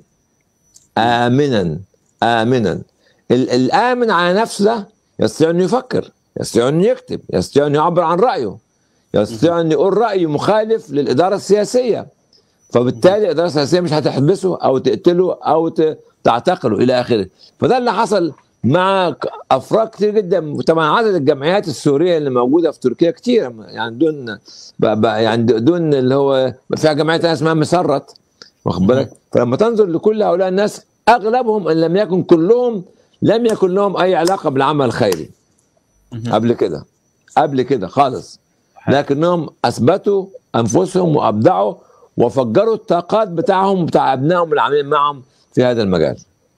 امنا امنا الامن على نفسه ده يستطيع انه يفكر يستطيع انه يكتب يستطيع انه يعبر عن رايه يستطيع ان يقول راي مخالف للاداره السياسيه فبالتالي الاداره السياسيه مش هتحبسه او تقتله او تعتقله الى اخره فده اللي حصل مع افراد كتير جدا طبعا عدد الجمعيات السوريه اللي موجوده في تركيا كتير يعني دون يعني دون اللي هو فيها جمعيات اسمها مسرت واخد بالك فلما تنظر لكل هؤلاء الناس اغلبهم ان لم يكن كلهم لم يكن لهم اي علاقه بالعمل الخيري قبل كده قبل كده خالص لكنهم اثبتوا انفسهم وابدعوا وفجروا الطاقات بتاعهم بتاع ابنائهم اللي عاملين معهم في هذا المجال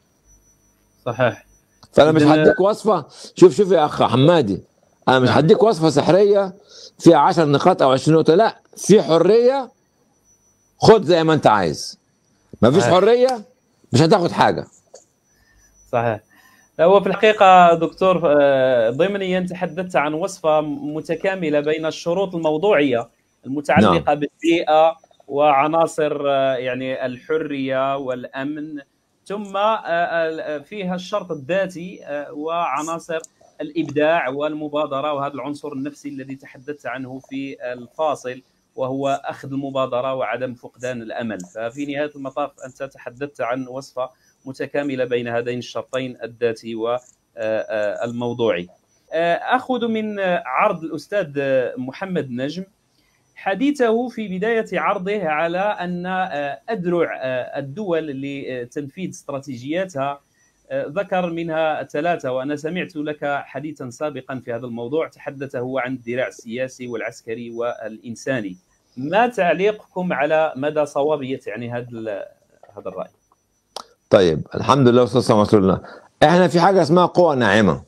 صحيح
فانا مش هديك وصفه شوف شوف يا اخ حمادي انا مش هديك وصفه سحريه فيها 10 نقاط او 20 نقطه لا في حريه خد زي ما انت عايز ما فيش حريه مش هتاخد حاجه
صحيح هو في الحقيقة دكتور ضمنيا تحدثت عن وصفة متكاملة بين الشروط الموضوعية المتعلقة نعم. بالبيئة وعناصر يعني الحرية والأمن ثم فيها الشرط الذاتي وعناصر الإبداع والمبادرة وهذا العنصر النفسي الذي تحدثت عنه في الفاصل وهو اخذ المبادره وعدم فقدان الامل ففي نهايه المطاف انت تحدثت عن وصفه متكامله بين هذين الشرطين الذاتي والموضوعي اخذ من عرض الاستاذ محمد نجم حديثه في بدايه عرضه على ان ادرع الدول لتنفيذ استراتيجياتها ذكر منها ثلاثه وانا سمعت لك حديثا سابقا في هذا الموضوع تحدث هو عن الذراع السياسي والعسكري والانساني ما تعليقكم على مدى صوابيه يعني هذا هذا الراي
طيب الحمد لله والصلاه والسلام على رسول الله احنا في حاجه اسمها قوى ناعمه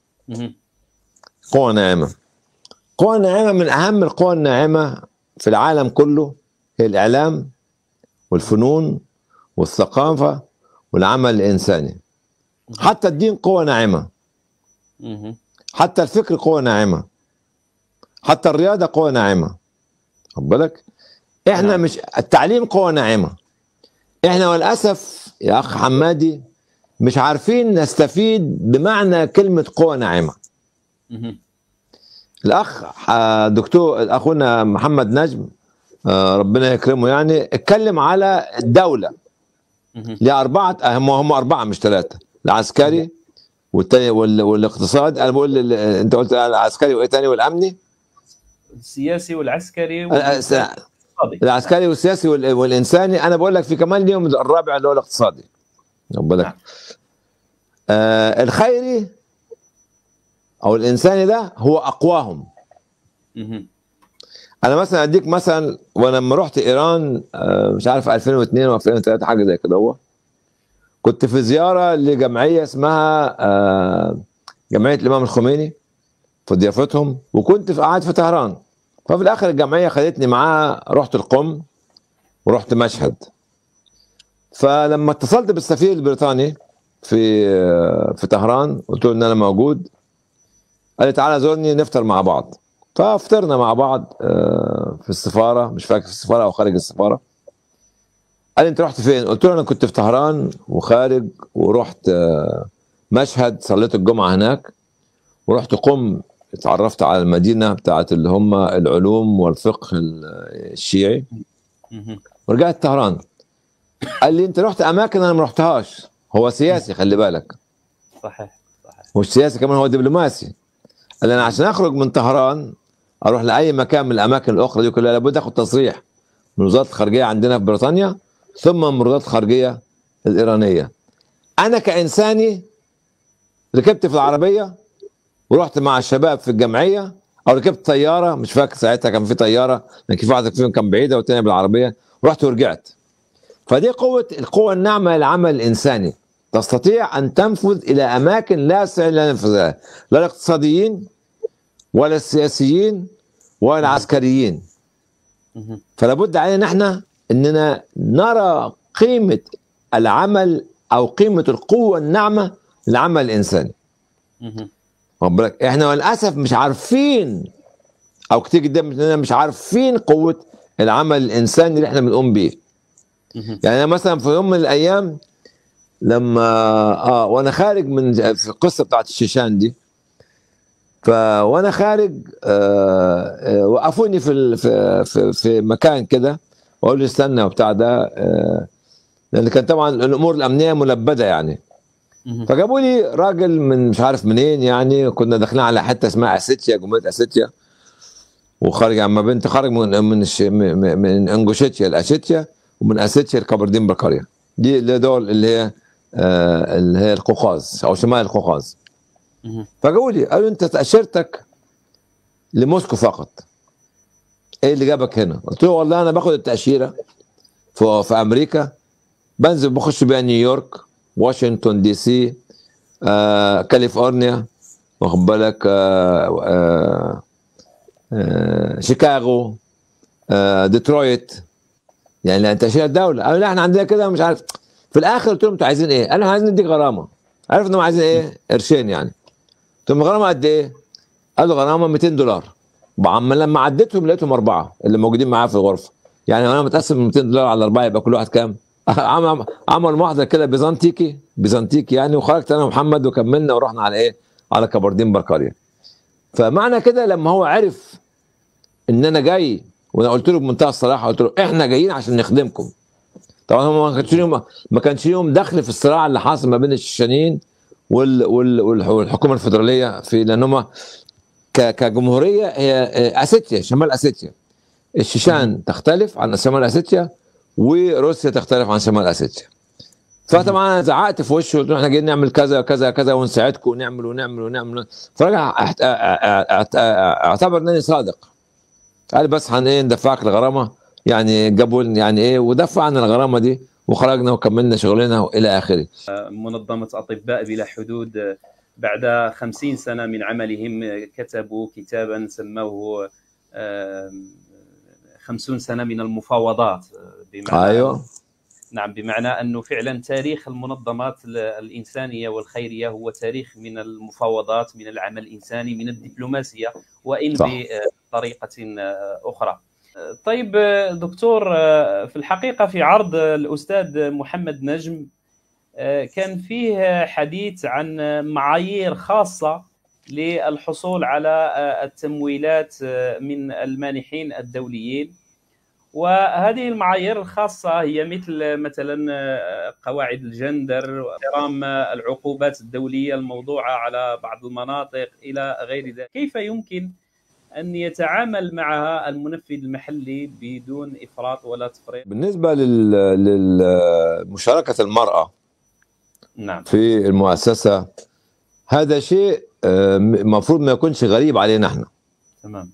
قوى ناعمه قوى ناعمه من اهم القوى الناعمه في العالم كله هي الاعلام والفنون والثقافه والعمل الانساني حتى الدين قوة ناعمة حتى الفكر قوة ناعمة حتى الرياضة قوة ناعمة خد بالك احنا نعم. مش التعليم قوة ناعمة احنا وللأسف يا أخ حمادي مش عارفين نستفيد بمعنى كلمة قوة ناعمة الأخ دكتور أخونا محمد نجم آه، ربنا يكرمه يعني اتكلم على الدولة لأربعة هم هم أربعة مش ثلاثة العسكري والتاني والاقتصاد انا بقول انت قلت العسكري وايه تاني والامني
السياسي والعسكري
العسكري والسياسي والانساني انا بقول لك في كمان اليوم الرابع اللي هو الاقتصادي بالك نعم. آه الخيري او الانساني ده هو اقواهم انا مثلا اديك مثلا ولما رحت ايران آه مش عارف 2002 و 2003 حاجه زي كده هو كنت في زياره لجمعيه اسمها آه، جمعيه الامام الخميني في ضيافتهم وكنت في قاعد في طهران ففي الاخر الجمعيه خدتني معاها رحت القم ورحت مشهد فلما اتصلت بالسفير البريطاني في آه، في طهران قلت له ان انا موجود قال لي تعالى زورني نفطر مع بعض ففطرنا مع بعض آه، في السفاره مش فاكر في السفاره او خارج السفاره قال انت رحت فين؟ قلت له انا كنت في طهران وخارج ورحت آه، مشهد صليت الجمعه هناك ورحت قم اتعرفت على المدينه بتاعت اللي هم العلوم والفقه الشيعي ورجعت طهران قال لي انت رحت اماكن انا ما رحتهاش هو سياسي خلي بالك
صحيح صحيح
مش سياسي كمان هو دبلوماسي قال انا عشان اخرج من طهران اروح لاي مكان من الاماكن الاخرى دي كلها لابد اخد تصريح من وزاره الخارجيه عندنا في بريطانيا ثم الممرضات الخارجيه الايرانيه انا كانساني ركبت في العربيه ورحت مع الشباب في الجمعيه او ركبت طياره مش فاكر ساعتها كان في طياره لكن في واحده فيهم كان بعيده والثانيه بالعربيه رحت ورجعت فدي قوه القوه الناعمه للعمل الانساني تستطيع ان تنفذ الى اماكن لا يستطيع لا ينفذها لا الاقتصاديين ولا السياسيين ولا العسكريين فلا بد علينا نحن اننا نرى قيمه العمل او قيمه القوه الناعمه للعمل الانساني بالك احنا للاسف مش عارفين او كتير جدا مننا مش عارفين قوه العمل الانساني اللي احنا بنقوم بيه يعني أنا مثلا في يوم من الايام لما اه وانا خارج من في القصه بتاعت الشيشان دي ف وانا خارج آه آه وقفوني في في في مكان كده واقول له استنى وبتاع ده آه، لان كان طبعا الامور الامنيه ملبده يعني فجابوا لي راجل من مش عارف منين يعني كنا داخلين على حته اسمها اسيتيا جمهوريه اسيتيا وخارج اما بنت خارج من من من انجوشيتيا لاسيتيا ومن اسيتيا لكبردين بكاريا دي اللي دول اللي هي آه اللي هي القوقاز او شمال القوقاز فقالوا لي قالوا انت تاشيرتك لموسكو فقط ايه اللي جابك هنا؟ قلت له والله انا باخد التاشيره في, في امريكا بنزل بخش بيها نيويورك واشنطن دي سي آه، كاليفورنيا واخد بالك آه، آه، آه، شيكاغو آه، ديترويت يعني تاشيره الدوله قالوا لا احنا عندنا كده مش عارف في الاخر قلت لهم انتوا عايزين ايه؟ قالوا عايزين نديك غرامه عارف انهم عايزين ايه؟ قرشين يعني قلت لهم غرامه قد ايه؟ قالوا غرامه 200 دولار اما لما عديتهم لقيتهم اربعه اللي موجودين معاه في الغرفه يعني انا متقسم 200 دولار على اربعه يبقى كل واحد كام؟ عمل عمل محضر كده بيزنطيكي بيزنطيكي يعني وخرجت انا ومحمد وكملنا ورحنا على ايه؟ على كبردين بركاريا فمعنى كده لما هو عرف ان انا جاي وانا قلت له بمنتهى الصراحه قلت له احنا جايين عشان نخدمكم طبعا هم ما كانش ليهم ما كانش ليهم دخل في الصراع اللي حاصل ما بين الشيشانيين وال وال والح- والحكومه الفederاليه في لان هم ك- كجمهوريه هي اسيتيا شمال اسيتيا الشيشان تختلف عن شمال اسيتيا وروسيا تختلف عن شمال اسيتيا فطبعا انا زعقت في وشه قلت له احنا جايين نعمل كذا كذا كذا ونساعدكم ونعمل ونعمل ونعمل فرجع احت- اعت- اعتبر انني صادق قال بس هن ايه ندفعك الغرامه يعني جابوا لنا- يعني ايه ودفعنا الغرامه دي وخرجنا وكملنا شغلنا والى اخره
منظمة أطباء بلا حدود بعد خمسين سنة من عملهم كتبوا كتابا سموه آم، خمسون سنة من المفاوضات بمعنى
ايوه
نعم بمعنى أنه فعلا تاريخ المنظمات الإنسانية والخيرية هو تاريخ من المفاوضات من العمل الإنساني من الدبلوماسية وإن
صح.
بطريقة أخرى طيب دكتور في الحقيقة في عرض الأستاذ محمد نجم كان فيه حديث عن معايير خاصة للحصول على التمويلات من المانحين الدوليين وهذه المعايير الخاصة هي مثل مثلا قواعد الجندر واحترام العقوبات الدولية الموضوعة على بعض المناطق إلى غير ذلك كيف يمكن أن يتعامل معها المنفذ المحلي بدون إفراط ولا تفريط
بالنسبه لل لمشاركه المراه
نعم
في المؤسسه هذا شيء آه، المفروض ما يكونش غريب علينا احنا
تمام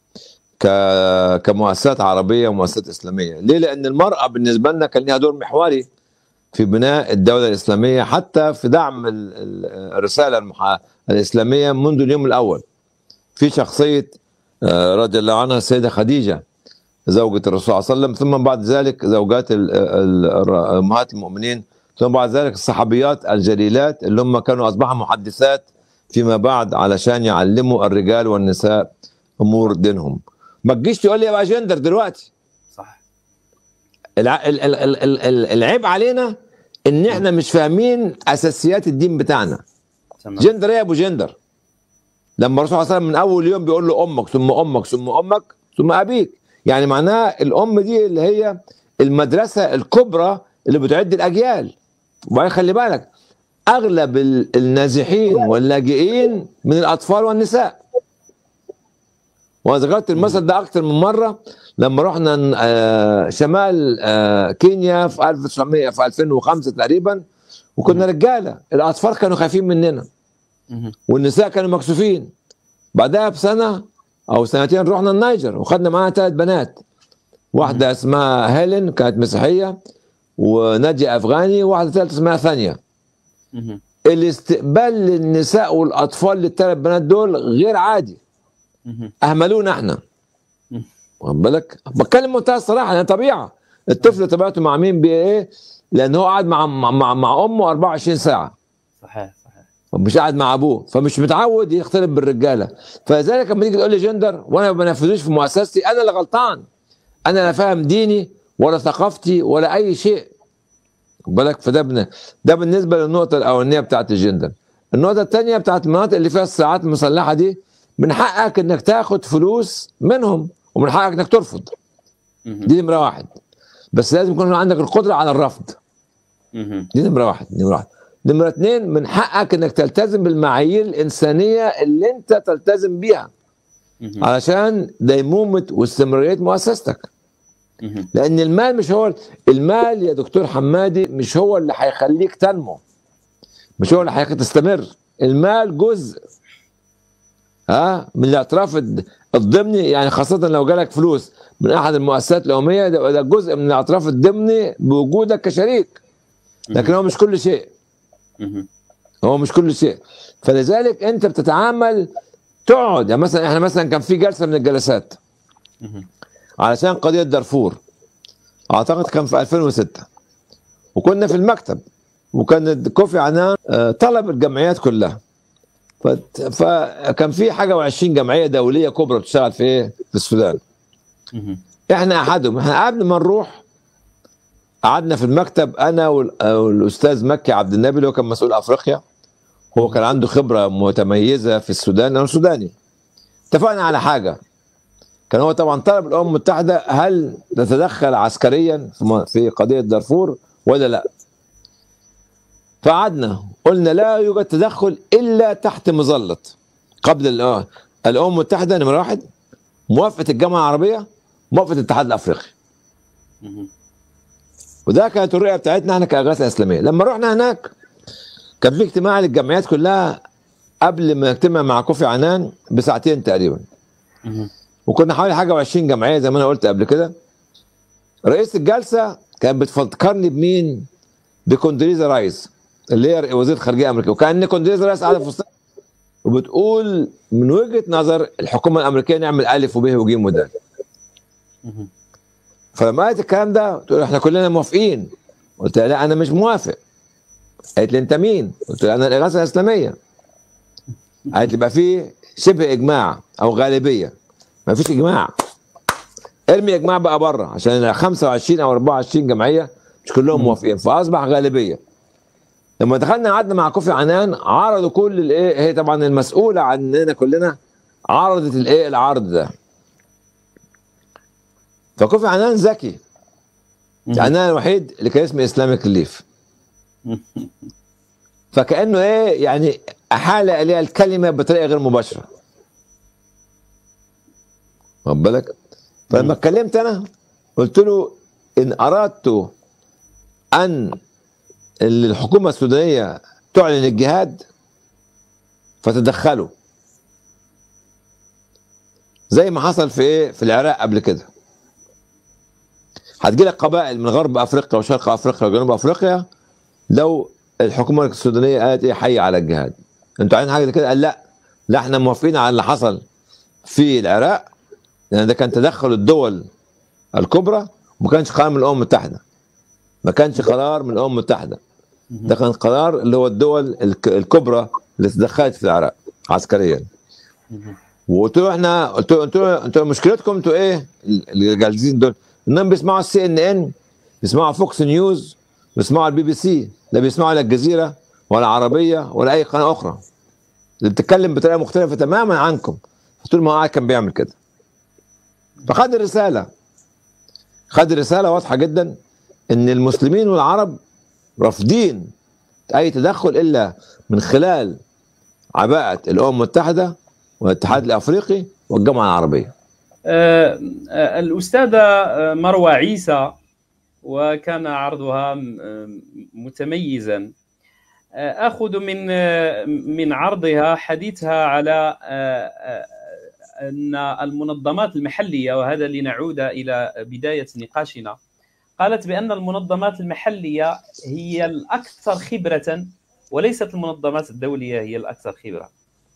ك- كمؤسسات عربيه ومؤسسات اسلاميه، ليه؟ لان المراه بالنسبه لنا كان لها دور محوري في بناء الدوله الاسلاميه حتى في دعم ال- ال- الرساله المح- الاسلاميه منذ اليوم الاول. في شخصيه آه، رضي الله عنها السيده خديجه زوجة الرسول صلى الله عليه وسلم ثم بعد ذلك زوجات ال- ال- الر- امهات المؤمنين ثم بعد ذلك الصحابيات الجليلات اللي هم كانوا اصبحوا محدثات فيما بعد علشان يعلموا الرجال والنساء امور دينهم. ما تجيش تقول لي بقى جندر دلوقتي
صح
الع... ال... ال... ال... ال... ال- العيب علينا ان احنا مش فاهمين اساسيات الدين بتاعنا
تمام
جندر ايه يا ابو جندر لما الرسول صلى الله عليه وسلم من اول يوم بيقول له امك ثم امك ثم امك ثم ابيك يعني معناها الام دي اللي هي المدرسه الكبرى اللي بتعد الاجيال وبعدين خلي بالك اغلب ال- النازحين واللاجئين من الاطفال والنساء وانا ذكرت المثل ده اكتر من مره لما رحنا آه، شمال آه، كينيا في 1900 في 2005 تقريبا وكنا رجاله الاطفال كانوا خايفين مننا
مهم.
والنساء كانوا مكسوفين بعدها بسنه او سنتين رحنا النيجر وخدنا معانا ثلاث بنات واحده اسمها هيلين كانت مسيحيه وناديه افغاني وواحده ثالثه اسمها ثانيه
مهم.
الاستقبال للنساء والاطفال للثلاث بنات دول غير عادي
مهم.
اهملونا احنا
مم.
واخد بالك بتكلم منتهى الصراحه يعني طبيعه الطفل طبيعته مع مين بايه لان هو قاعد مع مع, مع, مع امه 24 ساعه
صحيح صحيح
مش قاعد مع ابوه فمش متعود يختلط بالرجاله فلذلك لما تيجي تقول لي جندر وانا ما بنفذوش في مؤسستي انا اللي غلطان انا لا فاهم ديني ولا ثقافتي ولا اي شيء خد بالك فده بن... ده بالنسبه للنقطه الاولانيه بتاعت الجندر النقطه الثانيه بتاعت المناطق اللي فيها الصراعات المسلحه دي من حقك انك تاخد فلوس منهم ومن حقك انك ترفض
مهم.
دي نمره واحد بس لازم يكون عندك القدره على الرفض
مهم.
دي نمره واحد نمره واحد نمره اثنين من حقك انك تلتزم بالمعايير الانسانيه اللي انت تلتزم بيها
مهم.
علشان ديمومه واستمراريه مؤسستك
مهم.
لان المال مش هو المال يا دكتور حمادي مش هو اللي هيخليك تنمو مش هو اللي هيخليك تستمر المال جزء ها من الاعتراف الد- الضمني يعني خاصة لو جالك فلوس من أحد المؤسسات الأممية ده ده جزء من الاعتراف الضمني بوجودك كشريك لكن هو مش كل شيء
مهم.
هو مش كل شيء فلذلك أنت بتتعامل تقعد يعني مثلا احنا مثلا كان في جلسة من الجلسات
مهم.
علشان قضية دارفور أعتقد كان في 2006 وكنا في المكتب وكان كوفي عنان آه، طلب الجمعيات كلها فت- فكان في حاجة وعشرين جمعية دولية كبرى بتشتغل في إيه؟ في السودان
مهم.
احنا احدهم احنا قبل ما نروح قعدنا في المكتب انا وال- آه، والاستاذ مكي عبد النبي اللي هو كان مسؤول افريقيا هو كان عنده خبره متميزه في السودان انا سوداني اتفقنا على حاجه كان هو طبعا طلب الامم المتحده هل نتدخل عسكريا في م- في قضيه دارفور ولا لا فقعدنا قلنا لا يوجد تدخل الا تحت مظله قبل الأ- الامم المتحده نمره واحد موافقه الجامعه العربيه موافقه الاتحاد الافريقي
مهم.
وده كانت الرؤيه بتاعتنا احنا كاغاثه اسلاميه لما رحنا هناك كان في اجتماع للجمعيات كلها قبل ما نجتمع مع كوفي عنان بساعتين تقريبا
مهم.
وكنا حوالي حاجه و20 جمعيه زي ما انا قلت قبل كده رئيس الجلسه كانت بتفكرني بمين بكوندريزا رايس اللي هي وزيره الخارجيه الامريكيه وكان كوندريزا رايس قاعده في وسطها وبتقول من وجهه نظر الحكومه الامريكيه نعمل الف وب وج ودال
مهم.
فلما قالت الكلام ده تقول احنا كلنا موافقين قلت لها لا انا مش موافق قالت لي انت مين؟ قلت لها انا الاغاثه الاسلاميه قالت لي بقى في شبه اجماع او غالبيه ما فيش اجماع ارمي اجماع بقى بره عشان 25 او 24 جمعيه مش كلهم موافقين فاصبح غالبيه لما دخلنا قعدنا مع كوفي عنان عرضوا كل الايه هي طبعا المسؤوله عننا كلنا عرضت الايه العرض ده فكوفي عنان ذكي يعني انا الوحيد اللي كان اسمي اسلامك ليف فكانه ايه يعني احال اليها الكلمه بطريقه غير مباشره واخد بالك فلما اتكلمت انا قلت له ان اردت ان الحكومه السودانيه تعلن الجهاد فتدخلوا زي ما حصل في ايه في العراق قبل كده هتجي لك قبائل من غرب افريقيا وشرق افريقيا وجنوب افريقيا لو الحكومه السودانيه قالت ايه حي على الجهاد انتوا عايزين حاجه زي كده قال لا لا احنا موافقين على اللي حصل في العراق لان ده كان تدخل الدول الكبرى وما كانش قرار من الامم المتحده ما كانش قرار من الامم المتحده ده كان قرار اللي هو الدول الك- الكبرى اللي تدخلت في العراق عسكريا وقلت له احنا قلت له قلت له انتوا مشكلتكم انتوا ايه اللي جالسين دول انهم بيسمعوا السي ان ان بيسمعوا فوكس نيوز بيسمعوا البي بي سي لا بيسمعوا لا الجزيره ولا عربيه ولا اي قناه اخرى اللي بتتكلم بطريقه مختلفه تماما عنكم قلت له ما هو قاعد كان بيعمل كده فخد الرساله خد الرساله واضحه جدا ان المسلمين والعرب رافضين اي تدخل الا من خلال عباءه الامم المتحده والاتحاد الافريقي والجامعه العربيه
آه، آه، الأستاذة آه، مروى عيسى وكان عرضها م- متميزا آه، أخذ من آه، من عرضها حديثها على آه، آه، أن المنظمات المحلية وهذا لنعود إلى بداية نقاشنا قالت بأن المنظمات المحلية هي الأكثر خبرة وليست المنظمات الدولية هي الأكثر خبرة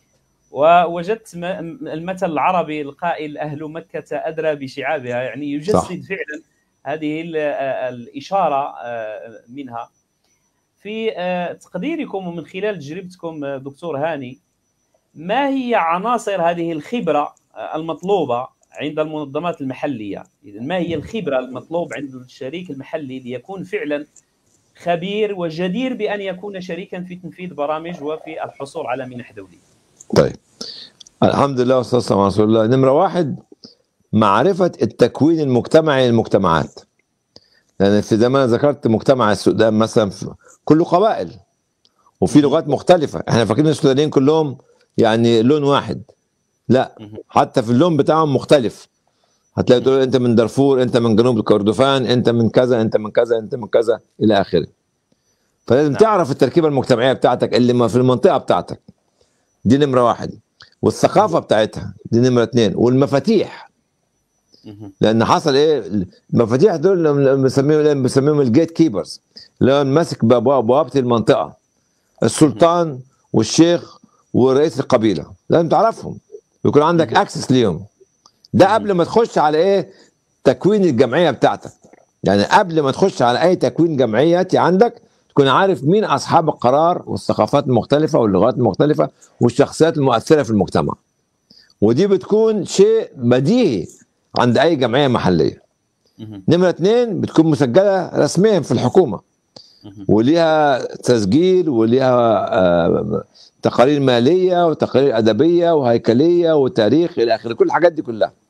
ووجدت م- المثل العربي القائل أهل مكة أدرى بشعابها يعني يجسد
صح.
فعلا هذه ال- الإشارة آه، منها في آه، تقديركم ومن خلال تجربتكم آه، دكتور هاني ما هي عناصر هذه الخبرة آه، المطلوبة عند المنظمات المحلية إذا ما هي الخبرة المطلوب عند الشريك المحلي ليكون فعلا خبير وجدير بأن يكون شريكا في تنفيذ برامج وفي الحصول على منح دولية
طيب الحمد لله والصلاه والسلام على رسول الله نمره واحد معرفه التكوين المجتمعي للمجتمعات لان في زي ما انا ذكرت مجتمع السودان مثلا في- كله قبائل وفي لغات مختلفه احنا فاكرين السودانيين كلهم يعني لون واحد لا
مهم.
حتى في اللون بتاعهم مختلف هتلاقي تقول انت من دارفور انت من جنوب الكردفان انت من كذا انت من كذا انت من كذا الى اخره فلازم
نعم.
تعرف التركيبه المجتمعيه بتاعتك اللي ما في المنطقه بتاعتك دي نمره واحد والثقافه بتاعتها دي نمره اثنين والمفاتيح
مهم.
لان حصل ايه المفاتيح دول لما بنسميهم بنسميهم الجيت كيبرز اللي هو ماسك بابواب- بوابه المنطقه السلطان والشيخ ورئيس القبيله لازم تعرفهم ويكون عندك اكسس ليهم ده قبل ما تخش على ايه تكوين الجمعيه بتاعتك يعني قبل ما تخش على اي تكوين جمعياتي عندك تكون عارف مين اصحاب القرار والثقافات المختلفه واللغات المختلفه والشخصيات المؤثره في المجتمع ودي بتكون شيء بديهي عند اي جمعيه محليه
مهم.
نمره اثنين بتكون مسجله رسميا في الحكومه
مهم.
وليها تسجيل وليها آه، تقارير ماليه وتقارير ادبيه وهيكليه وتاريخ الى اخره كل الحاجات دي كلها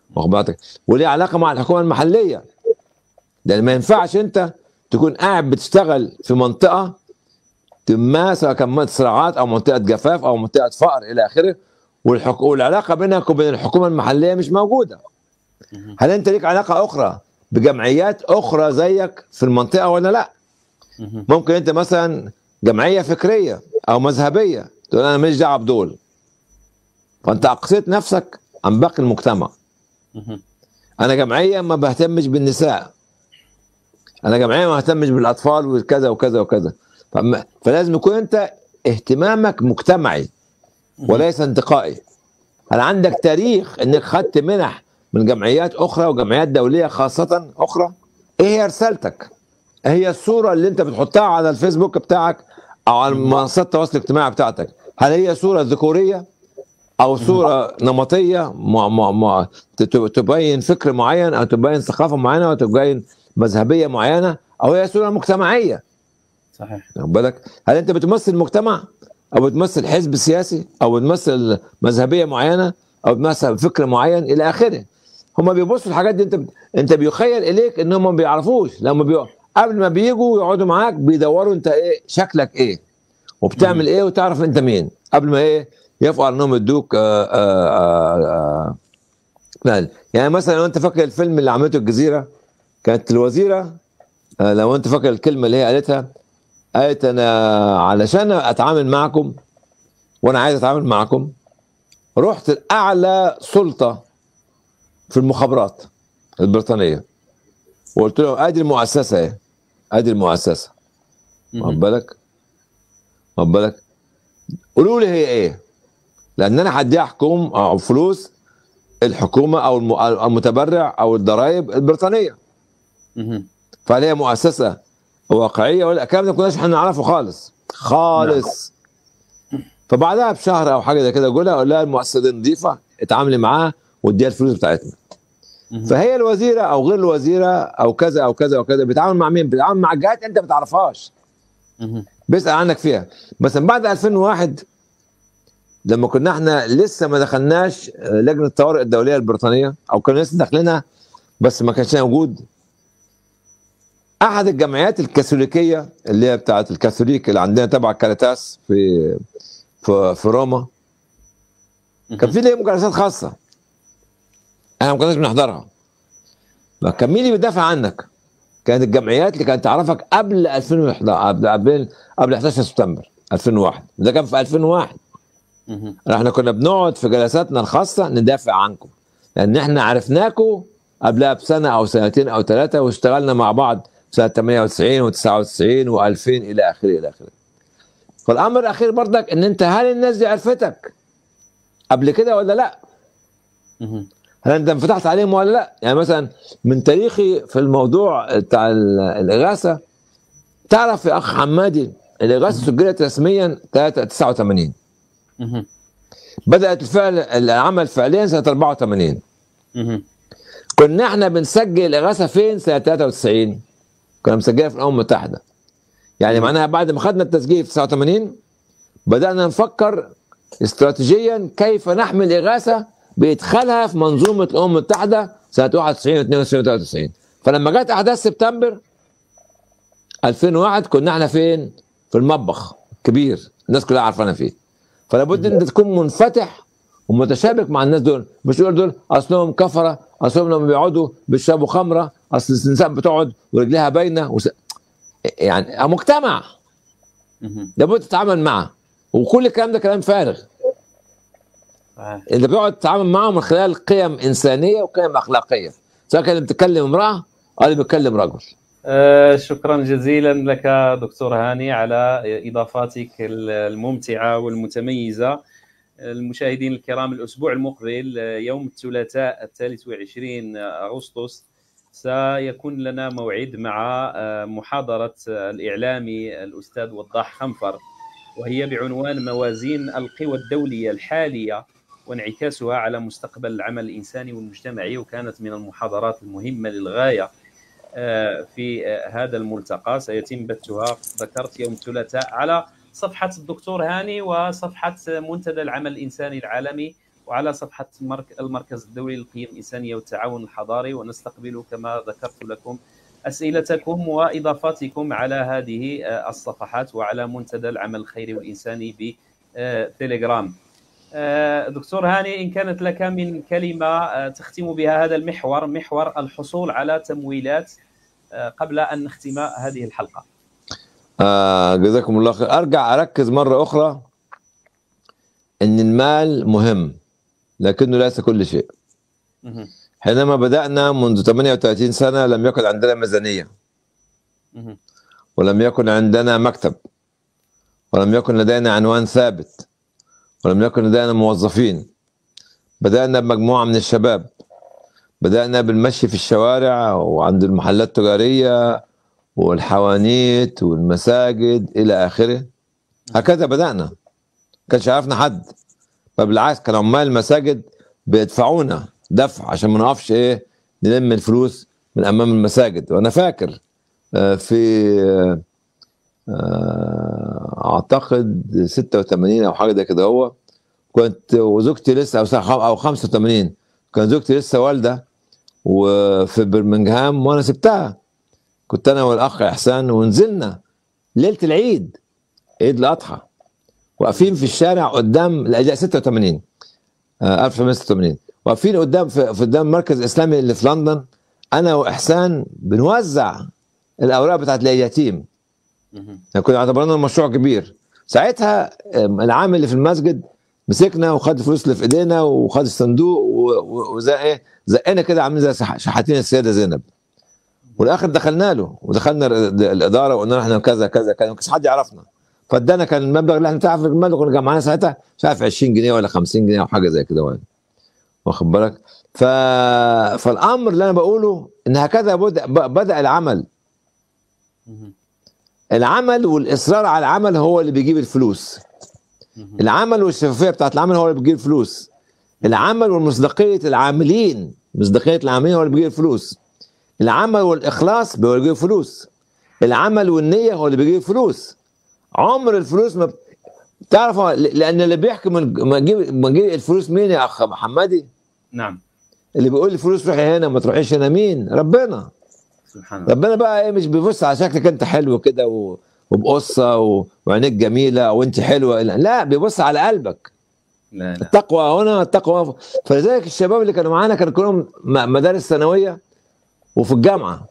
واخد بالك وليه علاقه مع الحكومه المحليه لان ما ينفعش انت تكون قاعد بتشتغل في منطقه ما سواء كان منطقه صراعات او منطقه جفاف او منطقه فقر الى اخره والحك... والعلاقه بينك وبين الحكومه المحليه مش موجوده هل انت ليك علاقه اخرى بجمعيات اخرى زيك في المنطقه ولا لا ممكن انت مثلا جمعيه فكريه او مذهبيه تقول انا ماليش دعوه بدول فانت اقصيت نفسك عن باقي المجتمع انا جمعيه ما بهتمش بالنساء انا جمعيه ما بهتمش بالاطفال وكذا وكذا وكذا فما- فلازم يكون انت اهتمامك مجتمعي وليس انتقائي هل عندك تاريخ انك خدت منح من جمعيات اخرى وجمعيات دوليه خاصه اخرى ايه هي رسالتك ايه هي الصوره اللي انت بتحطها على الفيسبوك بتاعك او على منصات التواصل الاجتماعي بتاعتك هل هي صوره ذكوريه او صوره نمطيه مع مع مع تت- تبين فكر معين او تبين ثقافه معينه او تبين مذهبيه معينه او هي صوره مجتمعيه
صحيح
واخد بالك هل انت بتمثل مجتمع او بتمثل حزب سياسي او بتمثل مذهبيه معينه او بتمثل فكر معين الى اخره هم بيبصوا الحاجات دي انت بت... انت بيخيل اليك ان هم ما بيعرفوش لما بي... قبل ما بيجوا يقعدوا معاك بيدوروا انت ايه شكلك ايه وبتعمل ايه وتعرف انت مين قبل ما ايه يفقوا انهم يدوك آآ آآ آآ آآ يعني مثلا لو انت فاكر الفيلم اللي عملته الجزيره كانت الوزيره آه، لو انت فاكر الكلمه اللي هي قالتها قالت انا علشان اتعامل معكم وانا عايز اتعامل معكم رحت لاعلى سلطه في المخابرات البريطانيه وقلت لهم ادي المؤسسه اهي ادي المؤسسه واخد بالك واخد بالك قولوا لي هي ايه لان انا هديها حكوم او فلوس الحكومه او الم- المتبرع او الضرائب البريطانيه
مهم.
فهل هي مؤسسه واقعيه ولا الكلام ده ما كناش احنا نعرفه خالص خالص فبعدها بشهر او حاجه زي كده اقول لها اقول لها المؤسسه دي نظيفه اتعاملي معاها واديها الفلوس بتاعتنا
مهم.
فهي الوزيره او غير الوزيره او كذا او كذا وكذا بيتعامل مع مين؟ بيتعامل مع جهات انت ما تعرفهاش
مهم.
بيسال عنك فيها مثلا بعد 2001 لما كنا احنا لسه ما دخلناش آه، لجنه الطوارئ الدوليه البريطانيه او كنا لسه داخلينها بس ما كانش موجود احد الجمعيات الكاثوليكيه اللي هي بتاعت الكاثوليك اللي عندنا تبع كاريتاس في في, في روما كان في ليه جلسات خاصه احنا ما كناش بنحضرها ما كان مين اللي بيدافع عنك؟ كانت الجمعيات اللي كانت تعرفك قبل 2011 قبل قبل قبل 11 سبتمبر 2001 ده كان في 2001
مهم.
احنا كنا بنقعد في جلساتنا الخاصه ندافع عنكم لان احنا عرفناكم قبلها بسنه او سنتين او ثلاثه واشتغلنا مع بعض سنه 98 و99 و2000 الى اخره الى اخره فالامر الاخير برضك ان انت هل الناس دي عرفتك قبل كده ولا لا
مهم.
هل انت انفتحت عليهم ولا لا يعني مثلا من تاريخي في الموضوع بتاع ال- الاغاثه تعرف يا اخ حمادي الاغاثه سجلت رسميا 3 89
مهم.
بدات الفعل العمل فعليا سنه 84
مهم.
كنا احنا بنسجل الاغاثه فين سنه 93 كنا مسجلها في الامم المتحده يعني معناها بعد ما خدنا التسجيل في 89 بدانا نفكر استراتيجيا كيف نحمل الاغاثه بادخالها في منظومه الامم المتحده سنه 91 92 93 فلما جت احداث سبتمبر 2001 كنا احنا فين؟ في المطبخ كبير الناس كلها عارفانا فيه فلابد ان انت تكون منفتح ومتشابك مع الناس دول مش تقول دول اصلهم كفره اصلهم لما بيقعدوا بيشربوا خمره اصل النساء بتقعد ورجليها باينه وس... يعني مجتمع
مهم.
لابد تتعامل معه وكل الكلام ده كلام فارغ
صحيح.
اللي بيقعد تتعامل معه من خلال قيم انسانيه وقيم اخلاقيه سواء كان بتكلم امراه او اللي بيتكلم رجل
آه، شكرا جزيلا لك دكتور هاني على اضافاتك الممتعه والمتميزه المشاهدين الكرام الاسبوع المقبل آه، يوم الثلاثاء الثالث وعشرين اغسطس سيكون لنا موعد مع آه، محاضره آه، الاعلامي الاستاذ وضاح خنفر وهي بعنوان موازين القوى الدوليه الحاليه وانعكاسها على مستقبل العمل الانساني والمجتمعي وكانت من المحاضرات المهمه للغايه آه، في آه، هذا الملتقى سيتم بثها ذكرت يوم الثلاثاء على صفحة الدكتور هاني وصفحة منتدى العمل الإنساني العالمي وعلى صفحة المركز الدولي للقيم الإنسانية والتعاون الحضاري ونستقبل كما ذكرت لكم أسئلتكم وإضافاتكم على هذه الصفحات وعلى منتدى العمل الخيري والإنساني بتليجرام دكتور هاني إن كانت لك من كلمة تختم بها هذا المحور محور الحصول على تمويلات قبل أن نختم هذه الحلقة
آه جزاكم الله خير ارجع اركز مره اخرى ان المال مهم لكنه ليس كل شيء
مهم.
حينما بدانا منذ 38 سنه لم يكن عندنا ميزانيه
مهم.
ولم يكن عندنا مكتب ولم يكن لدينا عنوان ثابت ولم يكن لدينا موظفين بدانا بمجموعه من الشباب بدانا بالمشي في الشوارع وعند المحلات التجاريه والحوانيت والمساجد الى اخره هكذا بدانا كانش عرفنا حد فبالعكس كان عمال المساجد بيدفعونا دفع عشان ما نقفش ايه نلم الفلوس من امام المساجد وانا فاكر آه، في آه، اعتقد 86 او حاجه زي كده هو كنت وزوجتي لسه او سا- او 85 كان زوجتي لسه والده وفي برمنجهام وانا سبتها كنت انا والاخ احسان ونزلنا ليله العيد عيد الاضحى واقفين في الشارع قدام لا 86 آه 1986 واقفين قدام في في قدام المركز الاسلامي اللي في لندن انا واحسان بنوزع الاوراق بتاعت اليتيم
مهم.
يعني كنا اعتبرنا المشروع كبير ساعتها آم، العامل اللي في المسجد مسكنا وخد الفلوس اللي في ايدينا وخد الصندوق و- و- وزي ايه زقنا كده عاملين زي شح- شحاتين السيده زينب والاخر دخلنا له ودخلنا ال- الاداره وقلنا له احنا كذا كذا كذا ما كانش حد يعرفنا فادانا كان المبلغ اللي احنا تعرف المبلغ كنا كان معانا ساعتها مش عارف 20 جنيه ولا 50 جنيه او حاجه زي كده يعني واخد بالك ف... فالامر اللي انا بقوله ان هكذا بدا بدا العمل
مهم.
العمل والاصرار على العمل هو اللي بيجيب الفلوس
مهم.
العمل والشفافيه بتاعت العمل هو اللي بيجيب الفلوس العمل والمصداقيه العاملين مصداقيه العاملين هو اللي بيجيب الفلوس العمل والاخلاص هو اللي بيجيب فلوس العمل والنيه هو اللي بيجيب فلوس عمر الفلوس ما بت- تعرف هو- لان اللي بيحكم مجيب مجيب الفلوس مين يا اخ محمدي
نعم
اللي بيقول الفلوس روحي هنا ما تروحيش هنا مين ربنا
سبحان الله
ربنا بقى ايه مش بيبص على شكلك انت حلو كده و... وبقصه و... وعينيك جميله وانت حلوه لا, لا بيبص على قلبك
لا لا
التقوى هنا التقوى هنا. فلذلك الشباب اللي كانوا معانا كانوا كلهم م- مدارس ثانويه وفي الجامعه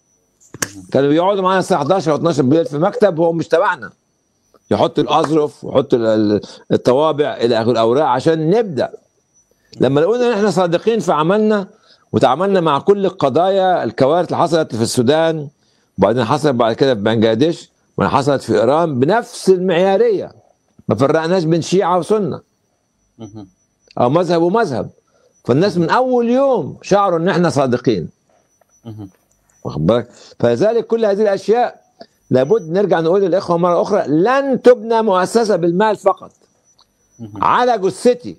كانوا بيقعدوا معانا الساعه 11 او 12 بالليل في مكتب هو مش تبعنا يحط الاظرف ويحط ال- ال- الطوابع الى اخر الاوراق عشان نبدا لما لقينا ان احنا صادقين في عملنا وتعاملنا مع كل القضايا الكوارث اللي حصلت في السودان وبعدين حصلت بعد كده في بنجلاديش وبعدين حصلت في ايران بنفس المعياريه ما فرقناش بين شيعه وسنه
مهم.
او مذهب ومذهب فالناس من اول يوم شعروا ان احنا صادقين
مهم.
واخد بالك فلذلك كل هذه الاشياء لابد نرجع نقول للاخوه مره اخرى لن تبنى مؤسسه بالمال فقط
مهم.
على جثتي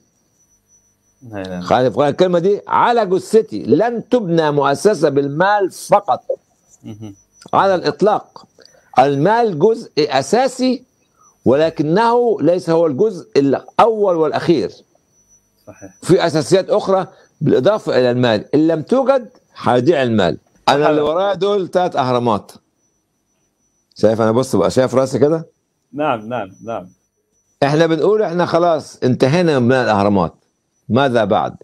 لا لا
خالف الكلمه دي على جثتي لن تبنى مؤسسه بالمال فقط
مهم.
على الاطلاق المال جزء اساسي ولكنه ليس هو الجزء الاول والاخير
صحيح
في اساسيات اخرى بالاضافه الى المال ان لم توجد هيضيع المال انا اللي ورايا دول ثلاث اهرامات شايف انا بص بقى شايف راسي كده
نعم نعم نعم
احنا بنقول احنا خلاص انتهينا من بناء الاهرامات ماذا بعد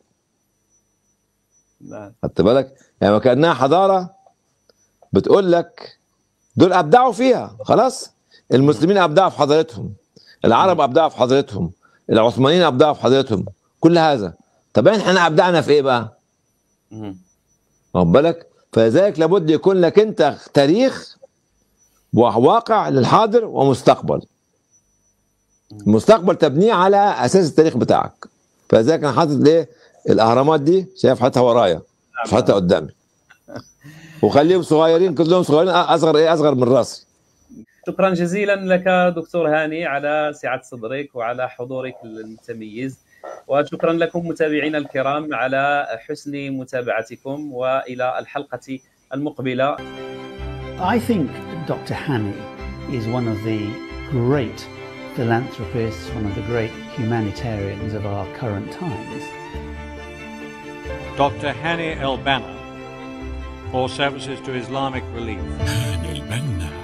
نعم
خدت بالك يعني وكانها حضاره بتقول لك دول ابدعوا فيها خلاص المسلمين ابدعوا في حضارتهم العرب ابدعوا في حضارتهم العثمانيين ابدعوا في حضارتهم كل هذا طب احنا ابدعنا في ايه بقى
مهم.
واخد بالك فلذلك لابد يكون لك انت تاريخ وواقع للحاضر ومستقبل المستقبل تبنيه على اساس التاريخ بتاعك فلذلك انا حاطط ايه الاهرامات دي شايف حاططها ورايا مش حاططها قدامي وخليهم صغيرين كلهم صغيرين اصغر ايه اصغر من راسي
شكرا جزيلا لك دكتور هاني على سعة صدرك وعلى حضورك المتميز وشكرا لكم متابعينا الكرام على حسن متابعتكم والى الحلقه المقبله
I think Dr. Hani is one of the great philanthropist, one of the great humanitarians of our current times.
Dr. Hani El Banna for services to Islamic relief.
هاني البنا